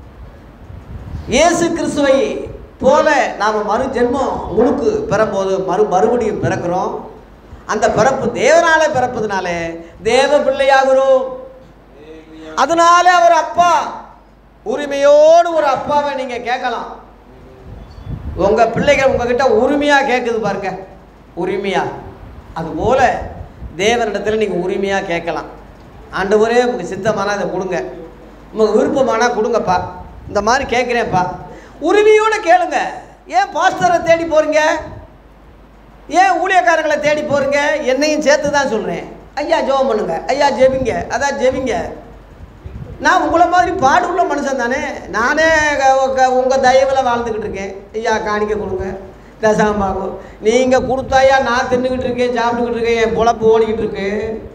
இயேசு கிறிஸ்துவை போல நாம் மறு ஜென்மம் முழுக்கு பெறும்போது மறு மறுபடியும் பிறக்கிறோம் அந்த பிறப்பு தேவனாலே பிறப்பதுனாலே தேவ பிள்ளையாகிறோம் அதனால அவர் அப்பா உரிமையோடு ஒரு அப்பாவை நீங்கள் கேட்கலாம் உங்கள் பிள்ளைகள் உங்ககிட்ட உரிமையாக கேட்குது பாருங்க உரிமையாக அதுபோல தேவனிடத்தில் நீங்கள் உரிமையாக கேட்கலாம் ஆண்டவரே உங்களுக்கு சித்தமானா அதை கொடுங்க உங்களுக்கு விருப்பமானா கொடுங்கப்பா இந்த மாதிரி கேட்குறேன்ப்பா உரிமையோடு கேளுங்க ஏன் பாஸ்டரை தேடி போகிறீங்க ஏன் ஊழியக்காரங்களை தேடி போகிறீங்க என்னையும் சேர்த்து தான் சொல்கிறேன் ஐயா ஜெபம் பண்ணுங்க ஐயா ஜெபிங்க அதான் ஜெபிங்க நான் உங்களை மாதிரி பாடுள்ள மனுஷன் தானே நானே உங்கள் தயவில் வாழ்ந்துக்கிட்டு இருக்கேன் ஐயா காணிக்க கொடுங்க தசாமாகும் நீங்கள் கொடுத்தாயா நான் தின்னுக்கிட்டு இருக்கேன் சாப்பிட்டுக்கிட்டு இருக்கேன் என் பொழப்பு ஓடிக்கிட்டு இருக்கு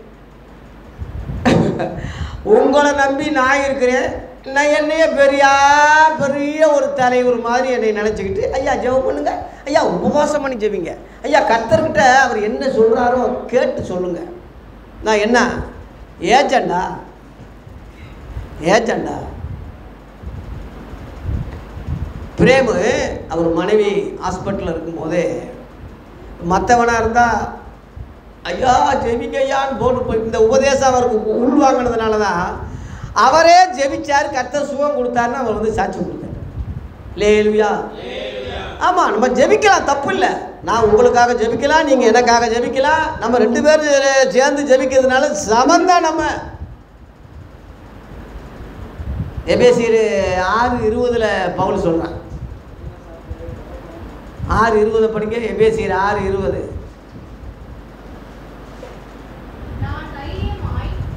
உங்களை நம்பி நான் இருக்கிறேன் நான் என்னைய பெரியா பெரிய ஒரு தலைவர் மாதிரி என்னை நினச்சிக்கிட்டு ஐயா ஜெபம் பண்ணுங்க ஐயா உபவாசம் பண்ணி ஜெபிங்க ஐயா கர்த்தர்கிட்ட அவர் என்ன சொல்கிறாரோ கேட்டு சொல்லுங்க நான் என்ன ஏஜெண்டா ஏஜெண்டா பிரேமு அவர் மனைவி ஹாஸ்பிட்டலில் இருக்கும்போதே மற்றவனாக இருந்தால் ஐயா ஜெபிங்க ஐயான்னு போட்டு போய் இந்த உபதேசம் அவருக்கு உள்வாங்கினதுனால தான் அவரே ஜெபிச்சார் கர்த்தர் சுகம் கொடுத்தாருன்னு அவர் வந்து சாட்சி கொடுத்தார் லேலுயா ஆமாம் நம்ம ஜெபிக்கலாம் தப்பு இல்லை நான் உங்களுக்காக ஜெபிக்கலாம் நீங்கள் எனக்காக ஜெபிக்கலாம் நம்ம ரெண்டு பேரும் சேர்ந்து ஜெபிக்கிறதுனால சமந்தான் நம்ம எபேசியர் ஆறு இருபதில் பவுல் சொல்கிறான் ஆறு இருபதை படிங்க எபேசியர் ஆறு இருபது நான் தைரியமாய்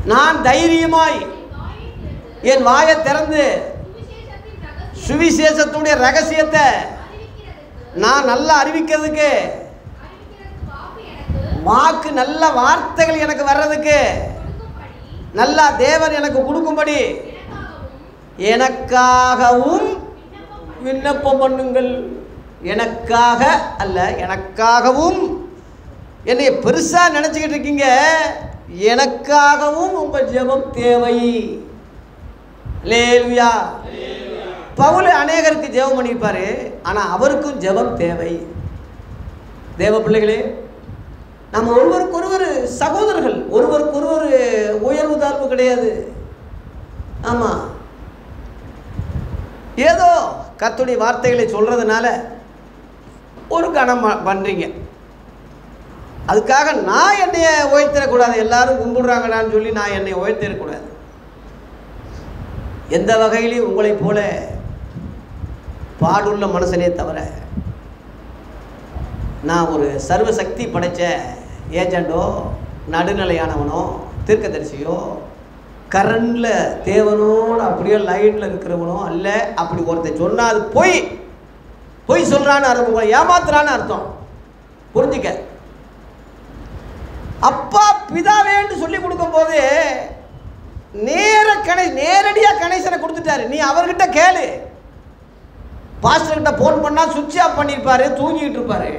நான் தைரியமாய் என் வாயைத் திறந்து என் வாயை திறந்து சுவிசேஷத்தின் ரகசியத்தை சுவிசேஷத்துடைய ரகசியத்தை அறிவிக்கிறதற்கு நான் நல்லா அறிவிக்கிறதுக்கு அறிவிக்கிறதற்கு வாக்கு எனக்கு வாக்கு நல்ல வார்த்தைகள் எனக்கு வர்றதுக்கு கொடுக்கும்படி நல்லா தேவன் எனக்கு கொடுக்கும்படி எனக்காகவும் எனக்காகவும் விண்ணப்பம் விண்ணப்பம் பண்ணுங்கள் எனக்காக அல்ல எனக்காகவும் என்னை பெருசாக நினச்சிக்கிட்டு இருக்கீங்க எனக்காகவும் உங்கள் ஜெபம் தேவை லேல்வியா பவுல் அநேகருக்கு ஜெபம் பண்ணியிருப்பாரு ஆனால் அவருக்கும் ஜெபம் தேவை தேவ பிள்ளைகளே நம்ம ஒருவருக்கொருவர் சகோதரர்கள் ஒருவருக்கொருவர் உயர்வு தாழ்வு கிடையாது ஆமாம் ஏதோ கத்துடைய வார்த்தைகளை சொல்கிறதுனால ஒரு கணம் ப- பண்ணுறீங்க அதுக்காக நான் என்னைய உயர்த்திடக்கூடாது எல்லாரும் கும்பிடுறாங்கடான்னு சொல்லி நான் என்னை உயர்த்திடக்கூடாது எந்த வகையிலையும் உங்களைப் போல பாடுள்ள மனுஷனே தவிர நான் ஒரு சர்வசக்தி படைத்த ஏஜெண்டோ நடுநிலையானவனோ தீர்க்கதரிசியோ கரண்டில் தேவனோடு அப்படியே லைனில் இருக்கிறவனோ அல்ல அப்படி ஒருத்தன் சொன்னா அது பொய் பொய் சொல்கிறான்னு அர்த்தம் உங்களை ஏமாத்துறான்னு அர்த்தம் புரிஞ்சுக்க அப்பா பிதாவேன்னு சொல்லி கொடுக்கும்போது நேர கணை நேரடியாக கணேசனை கொடுத்துட்டாரு நீ அவர்கிட்ட கேளு பாஸ்டர்கிட்ட ஃபோன் பண்ணால் சுவிட்ச் ஆஃப் பண்ணியிருப்பாரு தூங்கிட்டு இருப்பாரு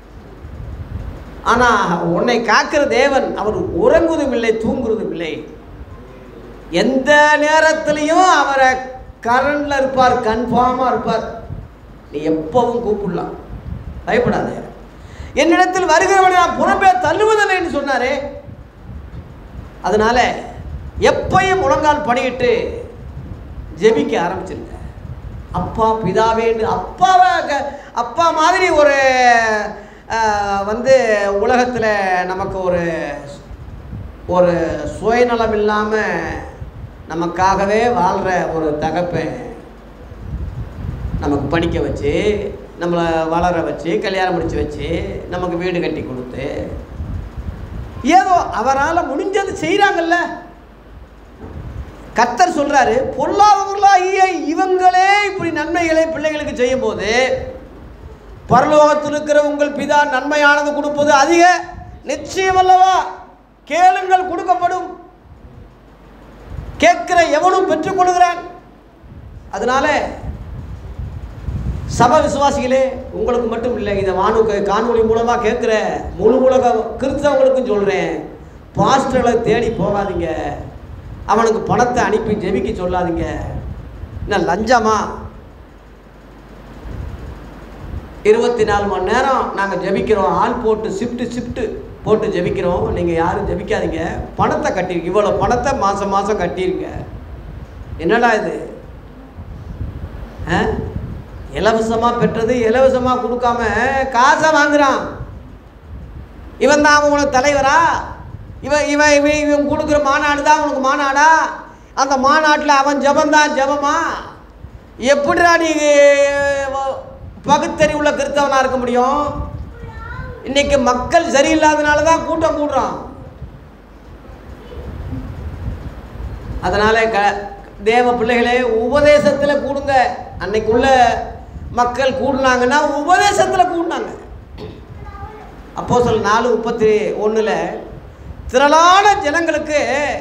ஆனால் உன்னை காக்கிற தேவன் அவர் உறங்குவதும் இல்லை தூங்குறதும் இல்லை எந்த நேரத்திலையும் அவரை கரண்டில் இருப்பார் கன்ஃபார்மாக இருப்பார் நீ எப்பவும் கூப்பிடலாம் பயப்படாத என்னிடத்தில் வருகிறவனை நான் புறம்பே தள்ளுவதில்லைன்னு சொன்னாரே அதனால எப்பயும் முழங்கால் படியிட்டு ஜெபிக்க ஆரம்பிச்சிருங்க அப்பா பிதாவேன்னு அப்பாவை க- அப்பா மாதிரி ஒரு ஆஹ், வந்து உலகத்தில் நமக்கு ஒரு ஒரு சுயநலம் இல்லாமல் நமக்காகவே வாழ்கிற ஒரு தகப்பன் நமக்கு படிக்க வச்சு நம்மளை வளர வச்சு கல்யாணம் முடிச்சு வச்சு நமக்கு வீடு கட்டி கொடுத்து ஏதோ அவரால் முடிஞ்சது செய்கிறாங்கல்ல கத்தர் சொல்றாரு பொல்லாதவர்களாகிய இவங்களே இப்படி நன்மைகளை பிள்ளைகளுக்கு செய்யும்போது பரலோகத்தில் இருக்கிற உங்கள் பிதா நன்மையானது கொடுப்பது அதிக நிச்சயம் அல்லவா கேளுங்கள் கொடுக்கப்படும் கேட்கிற எவனும் பெற்றுக்கொள்கிறான் அதனால சப விசுவாசிகளே உங்களுக்கு மட்டும் இல்லை இதை வானு காணொளி மூலமாக கேட்குற முழு உலக கிறிஸ்தவங்களுக்கும் சொல்கிறேன் பாஸ்டர்களை தேடி போகாதீங்க அவனுக்கு பணத்தை அனுப்பி ஜெபிக்க சொல்லாதீங்க என்ன லஞ்சமா இருபத்தி நாலு மணி நேரம் நாங்கள் ஜெபிக்கிறோம் ஆள் போட்டு ஷிஃப்ட்டு ஷிஃப்ட்டு போட்டு ஜெபிக்கிறோம் நீங்கள் யாரும் ஜெபிக்காதீங்க பணத்தை கட்டிருங்க இவ்வளோ பணத்தை மாதம் மாதம் கட்டிருங்க என்னடா இது ஆ இலவசமாக பெற்றது இலவசமாக கொடுக்காம காசை வாங்குறான் இவன் தான் உனக்கு தலைவரா இவன் இவன் இவன் இவன் கொடுக்குற மாநாடு தான் உனக்கு மாநாடா அந்த மாநாட்டில் அவன் ஜபந்தான் ஜபமா எப்படிடா நீ அஹ், பகுத்தறிவுள்ள கிறிஸ்தவனாக இருக்க முடியும் இன்னைக்கு மக்கள் சரியில்லாதனால தான் கூட்டம் கூடுறான் அதனால க தேவ பிள்ளைகளே உபதேசத்தில் கூடுங்க அன்னைக்குள்ள மக்கள் கூடுனாங்கன்னா உபதேசத்தில் கூடினாங்க அப்போ சொல் நாலு முப்பத்தி ஒன்றில் திரளான ஜனங்களுக்கு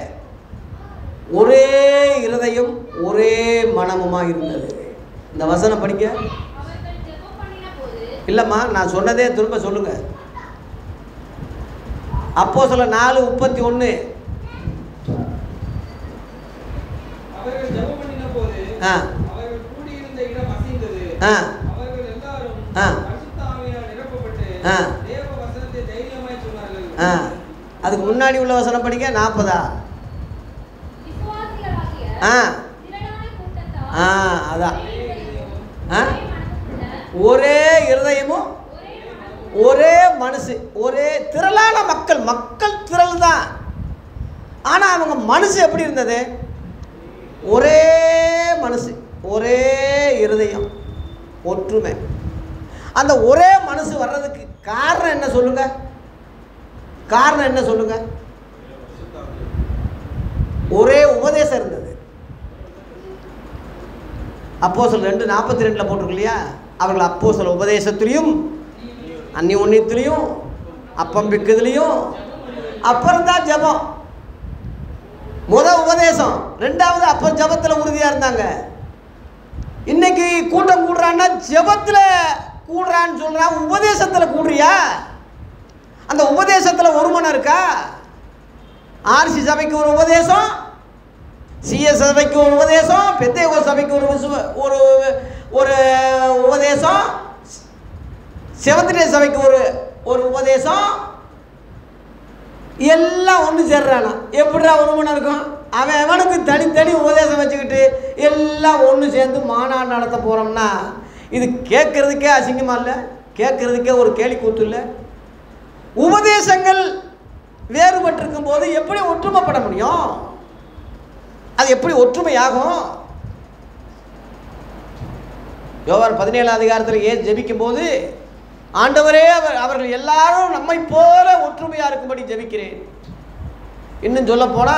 ஒரே இருதயம் ஒரே மனமுமாக இருந்தது இந்த வசனம் படிக்க அவர்கள் ஜெபம் பண்ணின போது இல்லைம்மா நான் சொன்னதே திரும்ப சொல்லுங்க அப்போ சொல்ல நாலு முப்பத்தி ஒன்று அவர்கள் ஜெபம் பண்ணின போது ஆ அவர்கள் கூடியிருந்த இடம் அசைந்தது ஆ அவர்கள் எல்லாரும் ஆ. பரிசுத்த ஆவியால் நிரப்பப்பட்டு ஆ. தேவ வசனத்தை தைரியமாய் சொன்னார்கள் ஆ அதுக்கு முன்னாடி உள்ள வசனம் படிக்க நாற்பதா விசுவாசிகளாகிய ஆ திரளான கூட்டத்தார் ஆ அதான் ஒரே இதயமும், ஆ? ஒரே மனமுள்ள, ஒரே இருதயமும் ஒரே மனமும் ஒரே மனசு ஒரே திரளான மக்கள் மக்கள் திரள் தான் ஆனால் அவங்க மனசு எப்படி இருந்தது ஒரே மனசு ஒரே இருதயம் ஒற்றுமை அந்த ஒரே மனசு வர்றதுக்கு காரணம் என்ன சொல்லுங்க காரணம் என்ன சொல்லுங்க ஒரே உபதேசம் இருந்தது அப்போ சொல் ரெண்டு நாற்பத்தி ரெண்டில் போட்டிருக்கு இல்லையா அவர்கள் அப்போ சில உபதேசத்திலையும் அன்னி ஒன்னியத்துலேயும் அப்பம் பிக்குதுலேயும் அப்புறம் தான் ஜபம் முத உபதேசம் ரெண்டாவது அப்போ ஜபத்தில் உறுதியாக இருந்தாங்க இன்னைக்கு கூட்டம் கூடுறான்னா ஜபத்தில் கூடுறான்னு சொல்கிறான் உபதேசத்தில் கூடுறியா அந்த உபதேசத்தில் ஒரு மனம் இருக்கா ஆர்சி சபைக்கு ஒரு உபதேசம் சிஎஸ் சபைக்கு ஒரு உபதேசம் பெத்தேகோ சபைக்கு ஒரு விசுவ- ஒரு ஒரு உபதேசம் சிவந்திரே சபைக்கு ஒரு ஒரு உபதேசம் எல்லாம் ஒன்று சேர்றானா எப்படிடா ஒரு மணி இருக்கும் அவன் அவனுக்கு தனித்தனி உபதேசம் வச்சுக்கிட்டு எல்லாம் ஒன்று சேர்ந்து மாநாடு நடத்த போகிறோம்னா இது கேட்குறதுக்கே அசிங்கமா இல்லை கேட்குறதுக்கே ஒரு கேலி கூத்து இல்லை உபதேசங்கள் வேறுபட்டிருக்கும் போது எப்படி ஒற்றுமைப்பட முடியும் அது எப்படி ஒற்றுமையாகும் யோவான் பதினேழாம் அதிகாரத்தில் ஏன் ஜெபிக்கும் போது ஆண்டவரே அவர் அவர்கள் எல்லாரும் நம்மை போல ஒற்றுமையா இருக்கும்படி ஜெபிக்கிறேன் இன்னும் சொல்ல போனா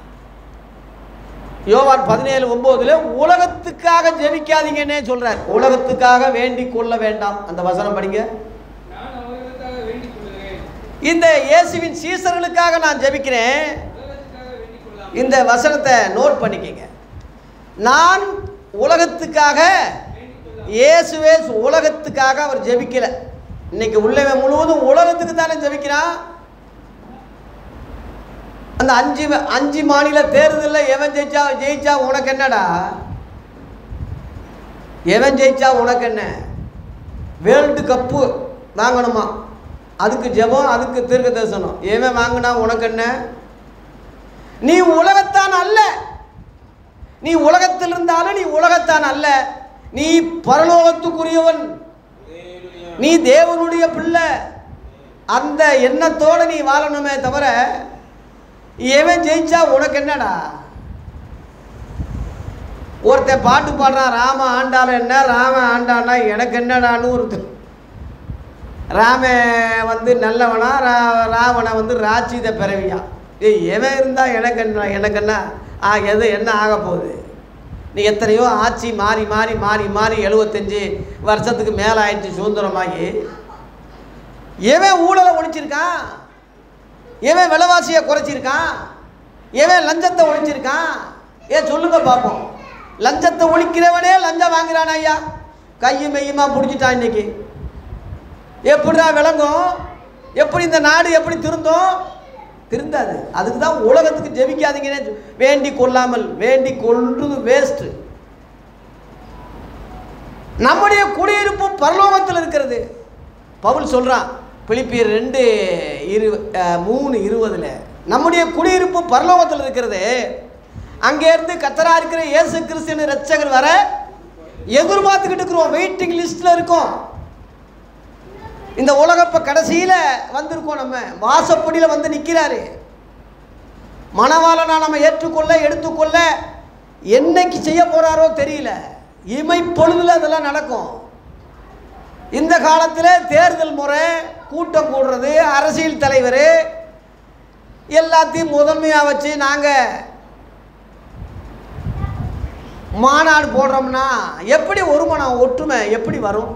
யோவான் பதினேழு ஒன்பதுல உலகத்துக்காக ஜெபிக்காதீங்கன்னே சொல்றார் உலகத்துக்காக வேண்டிக் கொள்ள வேண்டாம் அந்த வசனம் படிங்க நான் அவர்களுக்காக வேண்டிக் கொள்கிறேன் இந்த இயேசுவின் சீசர்களுக்காக நான் ஜெபிக்கிறேன் உலகத்துக்காக வேண்டிக் கொள்ளாமல் இந்த வசனத்தை நோட் பண்ணிக்கங்க நான் உலகத்துக்காக இயேசுவே உலகத்துக்காக அவர் ஜெபிக்கல இன்னைக்கு உள்ளவன் முழுவதும் உலகத்துக்கு தானே ஜெபிக்கிறான் அந்த அஞ்சு அஞ்சு மாநில தேர்தலில் எவன் ஜெயிச்சா ஜெயிச்சா உனக்கு என்னடா எவன் ஜெயிச்சா உனக்கு என்ன வேர்ல்டு கப்பு வாங்கணுமா அதுக்கு ஜெபம் அதுக்கு தீர்க்க தரிசனம் எவன் வாங்கினா உனக்கு என்ன நீ உலகத்தான் அல்ல நீ உலகத்தில் இருந்தாலும் நீ உலகத்தான் அல்ல நீ பரலோகத்துக்குரியவன் நீ தேவனுடைய பிள்ளை அந்த எண்ணத்தோட நீ வாழணுமே தவிர எவன் ஜெயிச்சா உனக்கு என்னடா ஒருத்தன் பாட்டு பாடுறான் ராம ஆண்டால என்ன ராம ஆண்டானா எனக்கு என்னடான்னு ஒருத்தன் ராம வந்து நல்லவனா ரா ராவணன் வந்து ராட்சித பிறவியா ஏய் எவன் இருந்தா எனக்கு என்ன எனக்கு என்ன ஆ எது என்ன ஆக போகுது நீ எத்தனையோ ஆட்சி மாறி மாறி மாறி மாறி எழுபத்தஞ்சு வருஷத்துக்கு மேலே ஆயிடுச்சு சுதந்திரமாகி எவன் ஊழலை ஒழிச்சிருக்கான் எவன் விலைவாசியை குறைச்சிருக்கான் எவன் லஞ்சத்தை ஒழிச்சிருக்கான் ஏன் சொல்லுங்க பார்ப்போம் லஞ்சத்தை ஒழிக்கிறவனே லஞ்சம் வாங்குறான் ஐயா கையும் மெய்யுமா பிடிச்சிட்டான் இன்னைக்கு எப்படிடா விளங்கும் எப்படி இந்த நாடு எப்படி திருந்தும் திருந்தாது அதுக்கு தான் உலகத்துக்கு ஜெபிக்காதீங்கன்னே சொ- வேண்டிக் கொள்ளாமல் வேண்டிக் கொள்றது வேஸ்ட்டு நம்முடைய குடியிருப்பு பரலோகத்தில் இருக்கிறது பவுல் சொல்கிறான் பிலிப்பியர் ரெண்டு இரு அஹ், மூணு இருபதில் நம்முடைய குடியிருப்பு பரலோகத்தில் இருக்கிறது அங்கேருந்து கத்தரா இருக்கிற இயேசு கிறிஸ்தியன் ரட்சகர் வர எதிர்பார்த்துக்கிட்டு இருக்கிறோம் வெயிட்டிங் லிஸ்ட்டில் இருக்கோம் இந்த உலகப்ப கடைசியில் வந்திருக்கோம் நம்ம வாசப்படியில் வந்து நிற்கிறாரு மணவாளனா நம்ம ஏற்றுக்கொள்ள எடுத்துக்கொள்ள என்னைக்கு செய்ய போகிறாரோ தெரியல இமை பொழுதுல அதெல்லாம் நடக்கும் இந்த காலத்தில் தேர்தல் முறை கூட்டம் கூடுறது அரசியல் தலைவர் எல்லாத்தையும் முதன்மையாக வச்சு நாங்கள் மாநாடு போடுறோம்னா எப்படி ஒரு மனம் ஒற்றுமை எப்படி வரும்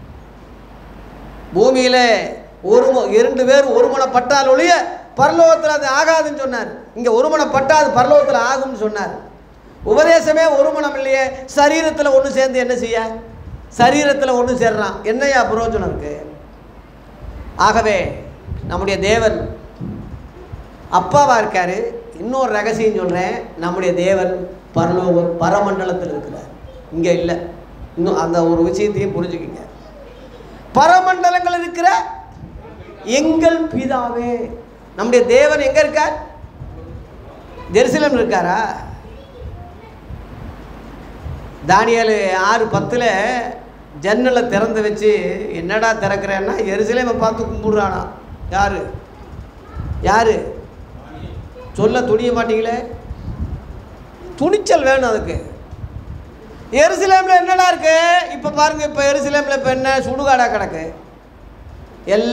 பூமியில் ஒரு ம- இரண்டு பேர் ஒருமனப்பட்டால் ஒழிய பரலோகத்தில் அது ஆகாதுன்னு சொன்னார் இங்கே ஒருமனப்பட்டா அது பரலோகத்தில் ஆகும்னு சொன்னார் உபதேசமே ஒருமனம் இல்லையே சரீரத்தில் ஒன்று சேர்ந்து என்ன செய்ய சரீரத்தில் ஒன்று சேர்றான் என்னையா புரோஜனம் இருக்கு ஆகவே நம்முடைய தேவன் அப்பாவாக இருக்கார் இன்னொரு ரகசியம் சொல்கிறேன் நம்முடைய தேவன் பரலோகம் பரமண்டலத்தில் இருக்கிறார் இங்கே இல்லை இன்னும் அந்த ஒரு விஷயத்தையும் புரிஞ்சுக்கிங்க பரமண்டலங்கள் இருக்கிற எங்கள் பிதாவே நம்முடைய தேவன் எங்க இருக்கார் ஜெருசலம் இருக்காரா தானியல் ஆறு பத்தில் ஜன்னலை திறந்து வச்சு என்னடா திறக்கிறேன்னா எருசலேமை பார்த்து கும்பிடுறானா யாரு யாரு சொல்ல துணிய மாட்டீங்களே துணிச்சல் வேணும் அதுக்கு எருசலேமில் என்னடா இருக்கு இப்போ பாருங்க இப்போ எருசலேமில் இப்போ என்ன சுடுகாடாக கிடக்கு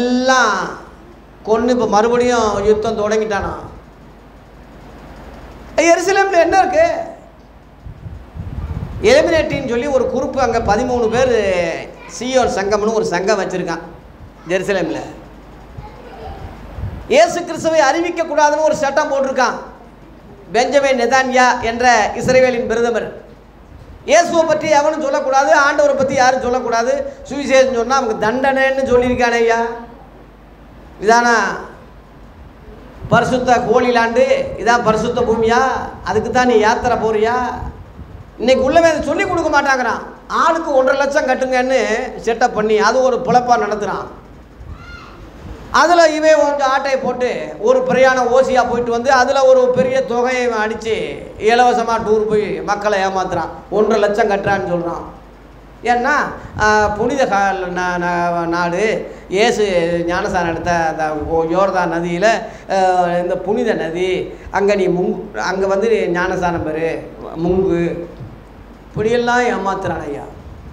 எல்லாம் கொன்று இப்போ மறுபடியும் யுத்தம் தொடங்கிட்டானா எருசலேமில் என்ன இருக்கு எலிமினேட்டின்னு சொல்லி ஒரு குரூப் அங்கே பதிமூணு பேர் சியோன் சங்கம்னு ஒரு சங்கம் வச்சுருக்கான் ஜெருசலேமில் இயேசு கிறிஸ்துவை அறிவிக்கக்கூடாதுன்னு ஒரு சட்டம் போட்டிருக்கான் பெஞ்சமின் நெதான்யா என்ற இஸ்ரேவேலின் பிரதமர் இயேசுவை பற்றி எவனும் சொல்லக்கூடாது ஆண்டவரை பற்றி யாரும் சொல்லக்கூடாது சுவிசேஷம் சொன்னால் அவங்க தண்டனைன்னு சொல்லியிருக்கானே ஐயா இதானா பரிசுத்த கோழிலாண்டு இதான் பரிசுத்த பூமியா அதுக்கு தான் நீ யாத்திரை போறியா இன்னைக்கு உள்ளவே அதை சொல்லி கொடுக்க மாட்டாங்கிறான் ஆளுக்கு ஒன்றரை லட்சம் கட்டுங்கன்னு செட்டப் பண்ணி அது ஒரு பிழப்பா நடத்துகிறான் அதில் இவன் கொஞ்சம் ஆட்டையை போட்டு ஒரு பிரயாணம் ஓசியாக போயிட்டு வந்து அதில் ஒரு பெரிய தொகையை இவன் அடித்து இலவசமாக டூர் போய் மக்களை ஏமாத்துறான் ஒன்றரை லட்சம் கட்டுறான்னு சொல்கிறான் ஏன்னா ஆஹ், புனித கா- நா- நா- நாடு இயேசு ஞானசாரம் எடுத்த அந்த ஓ- யோர்தான் நதியில் இந்த புனித நதி அங்கே நீ முங் அங்கே வந்து நீ ஞானசாரம் பெரு முங்கு இப்படியெல்லாம் ஏமாத்துறான் ஐயா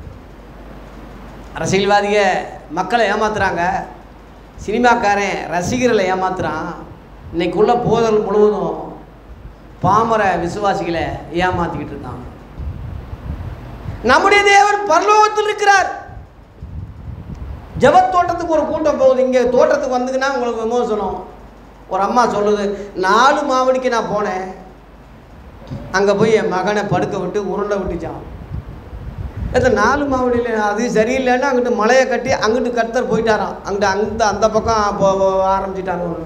அரசியல்வாதிக மக்களை ஏமாத்துறாங்க சினிமாக்காரன் ரசிகர்களை ஏமாத்துறான் இன்னைக்குள்ள போதல் முழுவதும் பாமர விசுவாசிகளை ஏமாத்திக்கிட்டு இருக்கான் நம்முடைய தேவன் பரலோகத்தில் இருக்கிறார் ஜெபத்தோட்டத்துக்கு ஒரு கூட்டம் போகுது இங்கே தோட்டத்துக்கு வந்துக்குன்னா உங்களுக்கு விமோசனம் ஒரு அம்மா சொல்லுது நாலு மாவடிக்கு நான் போனேன் அங்கே போய் என் மகனை படுக்க விட்டு உருண்டை விட்டுச்சான் இந்த நாலு மாவடியில் அது சரியில்லைன்னு அங்கிட்டு மலையை கட்டி அங்கிட்டு கர்த்தர் போயிட்டாராம் அங்கிட்டு அங்கிட்டு அந்த பக்கம் போ ஆரம்பிச்சிட்டாங்க ஒரு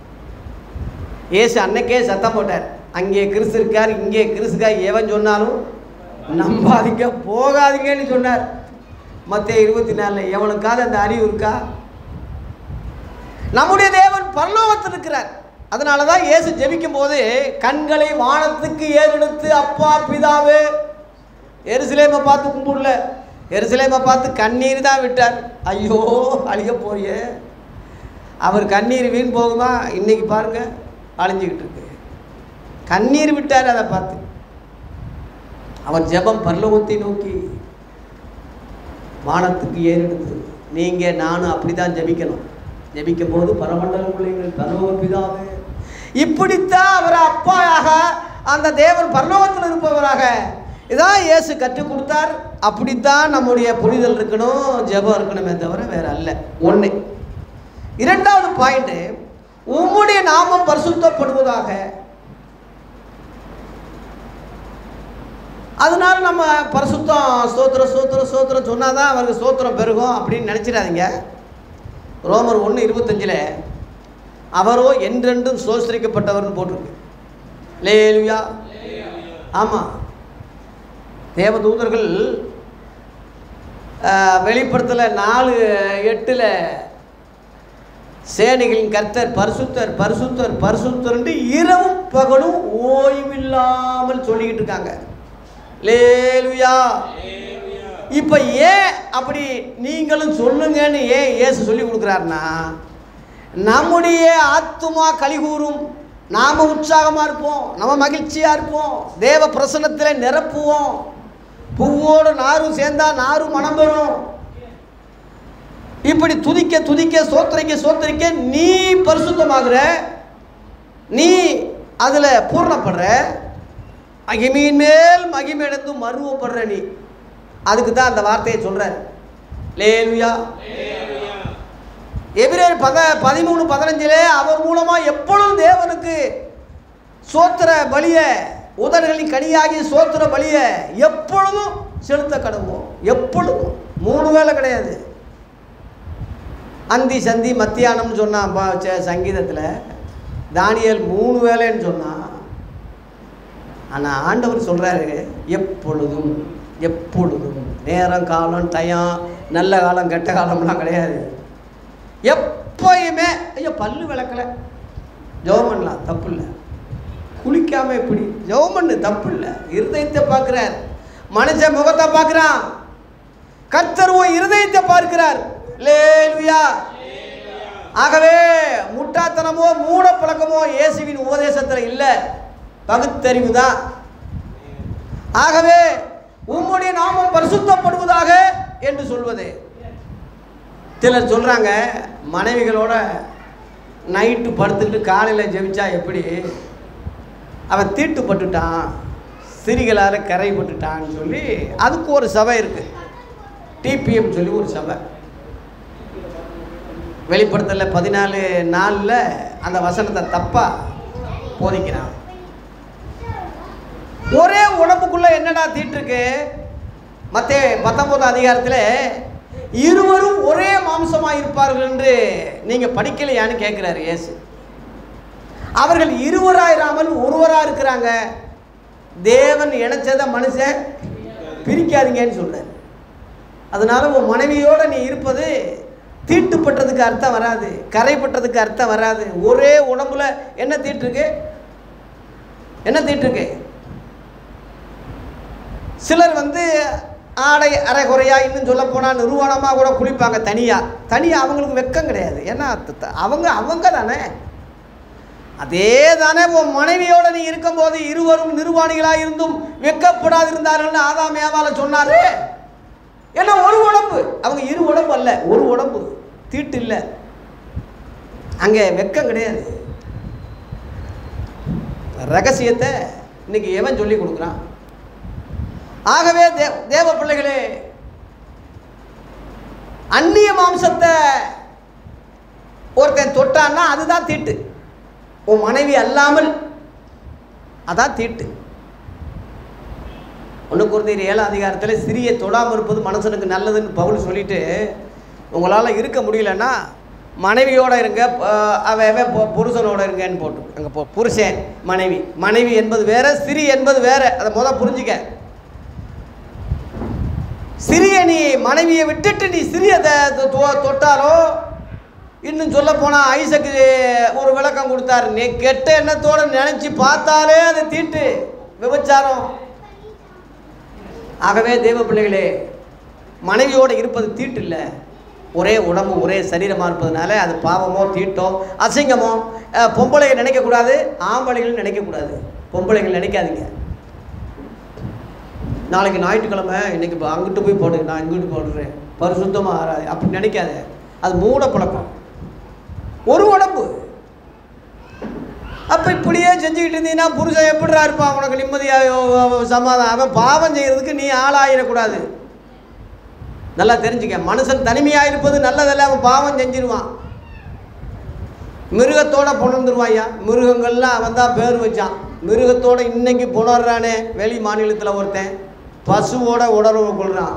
ஏசு அன்னைக்கே சத்தம் போட்டார் அங்கே கிறிஸ்து இருக்கார் இங்கே கிறிஸ்துக்கார் எவன் சொன்னாலும் நம்பாதீங்க போகாதீங்கன்னு சொன்னார் மத்திய இருபத்தி நாலில் எவனுக்காவது அந்த அறிவு இருக்கா நம்முடைய தேவன் பரலோகத்தில் இருக்கிறார் அதனால தான் இயேசு ஜெபிக்கும் போது கண்களை வானத்துக்கு ஏறெடுத்து அப்பா பிதாவே எருசலேமை பார்த்து கும்பிடல எருசலேமை பார்த்து கண்ணீர் தான் விட்டார் ஐயோ அழிய போறியே அவர் கண்ணீர் வீண் போகுமா இன்னைக்கு பாருங்க அழிஞ்சுக்கிட்டு இருக்கு கண்ணீர் விட்டார் அதை பார்த்து அவர் ஜெபம் பரலோகத்தை நோக்கி வானத்துக்கு ஏறெடுத்து நீங்கள் நானும் அப்படி தான் ஜெபிக்கணும் ஜெபிக்கும் போது பரமண்டலம் பிள்ளைகள் பரலோக பிதாவே இப்படித்தான் அவர் அப்பாயாக அந்த தேவன் பரலோகத்தில் இருப்பவராக இதான் இயேசு கற்றுக் கொடுத்தார் அப்படித்தான் நம்முடைய புரிதல் இருக்கணும் ஜெபம் இருக்கணுமே தவிர வேற அல்ல ஒன்று இரண்டாவது பாயிண்ட் உம்முடைய நாமம் பரிசுத்தப்படுவதாக அதனால நம்ம பரிசுத்தம் ஸ்தோத்திரம் ஸ்தோத்திரம் ஸ்தோத்திரம் சொன்னால் தான் அவருக்கு ஸ்தோத்திரம் பெருகும் அப்படின்னு நினச்சிடாதீங்க ரோமர் ஒன்று இருபத்தஞ்சில் அவரோ என்றென்றும் சோஸ்திரிக்கப்பட்டவர்னு போட்டிருக்கு லேலுயா ஆமாம் தேவதூதர்கள் வெளிப்படுத்தல நாலு எட்டில் சேனைகளின் கர்த்தர் பரிசுத்தர் பரிசுத்தர் பரிசுத்தர்ன்ட்டு இரவும் பகலும் ஓய்வில்லாமல் சொல்லிக்கிட்டு இருக்காங்க லேலுயா இப்போ ஏன் அப்படி நீங்களும் சொல்லுங்கன்னு ஏன் இயேசு சொல்லி கொடுக்குறாருன்னா நம்முடைய ஆத்துமா கலிகூறும் நாம உற்சாகமாக இருப்போம் நம்ம மகிழ்ச்சியாக இருப்போம் தேவ பிரசன்னத்தில் நிரப்புவோம் பூவோடு நாரும் சேர்ந்தா நாரும் மனம் பெறும் இப்படி துதிக்க துதிக்க சோத்தரிக்க சோத்தரிக்க நீ பரிசுத்தமாகிற நீ அதில் பூர்ணப்படுற மகிமையின் மேல் மகிமை அடைந்து மருவப்படுற நீ அதுக்கு தான் அந்த வார்த்தையை சொல்கிறார் லேலுயா எபிரேர் பத பதிமூணு பதினஞ்சிலே அவர் மூலமாக எப்பொழுதும் தேவனுக்கு சோத்திர பலிய உதடுகளின் கனியாகி சோத்திர பலிய எப்பொழுதும் செலுத்த கடவோம் எப்பொழுதும் மூணு வேளை கிடையாது அந்தி சந்தி மத்தியானம்னு சொன்னான் பா ச- சங்கீதத்தில் தானியல் மூணு வேலைன்னு சொன்னான் ஆனால் ஆண்டவர் சொல்கிறாரு எப்பொழுதும் எப்பொழுதும் நேரம் காலம் டயம் நல்ல காலம் கெட்ட காலம்லாம் கிடையாது எப்பயுமே ஐயோ பல்லு விளக்கலை ஜெபம் பண்ணலாம் தப்பு இல்லை குளிக்காம எப்படி ஜெபம் பண்ணு தப்பு இல்லை இருதயத்தை பார்க்குறார் மனுஷன் முகத்தை பார்க்குறான் கர்த்தர் உன் இருதயத்தை பார்க்கிறார் லேலுயா ஆகவே முட்டாத்தனமோ மூட பழக்கமோ இயேசுவின் உபதேசத்தில் இல்லை பகுத்தறிவு தான் ஆகவே உம்முடைய நாமம் பரிசுத்தப்படுவதாக என்று சொல்வது சிலர் சொல்கிறாங்க மனைவிகளோட நைட்டு படுத்துக்கிட்டு காலையில் ஜெபிச்சா எப்படி அவன் தீட்டுப்பட்டுட்டான் சிறிகளால் கரைப்பட்டுட்டான்னு சொல்லி அதுக்கு ஒரு சபை இருக்குது டிபிஎம் சொல்லி ஒரு சபை வெளிப்படுத்தல பதினாலு நாளில் அந்த வசனத்தை தப்பாக போதிக்கிறான் ஒரே உடம்புக்குள்ள என்னடா தீட்டுருக்கு மற்ற பத்தொன்பது அதிகாரத்தில் இருவரும் ஒரே மாம்சமாக இருப்பார்கள் என்று நீங்கள் படிக்கலையான்னு கேட்குறாரு இயேசு அவர்கள் இருவராயிராமல் ஒருவராக இருக்கிறாங்க தேவன் இணைச்சதை மனுஷன் பிரிக்காதீங்கன்னு சொல்றாரு அதனால உன் மனைவியோட நீ இருப்பது தீட்டுப்பட்டதுக்கு அர்த்தம் வராது கரைப்பட்டதுக்கு அர்த்தம் வராது ஒரே உடம்புல என்ன தீட்டுருக்கு என்ன தீட்டுருக்கு சிலர் வந்து ஆடை அரைகுறையா இன்னும் சொல்ல போனால் நிறுவனமாக கூட குளிப்பாங்க தனியாக தனியாக அவங்களுக்கு வெக்கம் கிடையாது ஏன்னா த- த- அவங்க அவங்க தானே அதே தானே உன் மனைவியோட நீ இருக்கும்போது இருவரும் நிர்வாணிகளாக இருந்தும் வெக்கப்படாது இருந்தார்கள்னு ஆதாம் ஏவால சொன்னாரு ஏன்னா ஒரு உடம்பு அவங்க இரு உடம்பு அல்ல ஒரு உடம்பு தீட்டு இல்லை அங்கே வெக்கம் கிடையாது ரகசியத்தை இன்னைக்கு எவன் சொல்லி கொடுக்குறான் ஆகவே தே தேவ பிள்ளைகளே அந்நிய மாம்சத்தை ஒருத்தன் தொட்டான்னா அதுதான் தீட்டு உன் மனைவி அல்லாமல் அதான் தீட்டு ஒன்று குருந்தீர் ஏழாம் அதிகாரத்தில் சிறிய தொடாமல் இருப்பது மனுஷனுக்கு நல்லதுன்னு பவுல் சொல்லிட்டு உங்களால் இருக்க முடியலன்னா மனைவியோட இருங்க ப- அவன் அவன் பொ- புருஷனோட இருங்கன்னு போட்டு அங்கே போ புருஷன் மனைவி மனைவி என்பது வேற சிறி என்பது வேற அதை முத புரிஞ்சுக்க சிறிய நீ மனைவியை விட்டுட்டு நீ சிறிய த- தொ- தொ- தொட்டாலோ இன்னும் சொல்ல போனால் ஐசக்கு ஒரு விளக்கம் கொடுத்தாரு நீ கெட்ட எண்ணத்தோடு நினச்சி பார்த்தாலே அது தீட்டு விபச்சாரம் ஆகவே தேவ பிள்ளைகளே மனைவியோடு இருப்பது தீட்டு இல்லை ஒரே உடம்பு ஒரே சரீரமாக இருப்பதனால அது பாவமோ தீட்டோ அசிங்கமோ அஹ், பொம்பளைகள் நினைக்கக்கூடாது ஆம்பளைகள் நினைக்கக்கூடாது பொம்பளைகள் நினைக்காதீங்க நாளைக்கு ஞாயிற்றுக்கிழமை இன்னைக்கு இப்போ அங்கிட்டு போய் போடு நான் இங்கிட்டு போடுறேன் பரிசுத்தமாக ஆறாது அப்படி நினைக்காத அது மூட பழக்கம் ஒரு உடம்பு அப்போ இப்படியே செஞ்சுக்கிட்டு இருந்தீங்கன்னா புருஷன் எப்படிடா இருப்பான் உனக்கு நிம்மதியாக சமாதானம் அவன் பாவம் செய்கிறதுக்கு நீ ஆளாயிடக்கூடாது நல்லா தெரிஞ்சுக்க மனுஷன் தனிமையாக இருப்பது நல்லதல்ல அவன் பாவம் செஞ்சிருவான் மிருகத்தோட புணர்ந்துருவான் ஐயா மிருகங்கள்லாம் அவன் தான் பேர் வச்சான் மிருகத்தோட இன்னைக்கு புணர்றானே வெளி மாநிலத்தில் ஒருத்தன் பசுவோட உடலுறவு கொள்றான்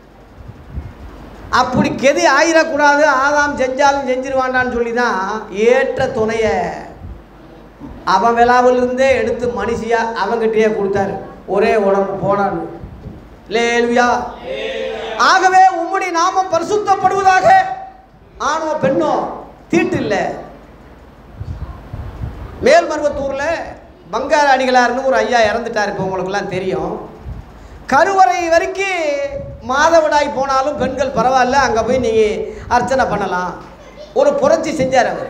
அப்படி கெதி ஆயிடக்கூடாது ஆதாம் செஞ்சாலும் செஞ்சிருவான்டான்னு சொல்லி தான் ஏற்ற துணையை அவன் விழாவிலிருந்தே எடுத்து மனுஷியா அவங்கிட்டயே கொடுத்தாரு ஒரே உடம்பு போனான்னு லேலுயா ஆகவே உம்முடைய நாமம் பரிசுத்தப்படுவதாக ஆணோ பெண்ணோ தீட்டு இல்லை மேல்மருவத்தூரில் பங்கார அடிகளார்னு ஒரு ஐயா இறந்துட்டார் இப்போ உங்களுக்கெல்லாம் தெரியும் கருவறை வரைக்கும் மாதவிடாய் போனாலும் பெண்கள் பரவாயில்ல அங்கே போய் நீங்கள் அர்ச்சனை பண்ணலாம் ஒரு புரட்சி செஞ்சார் அவர்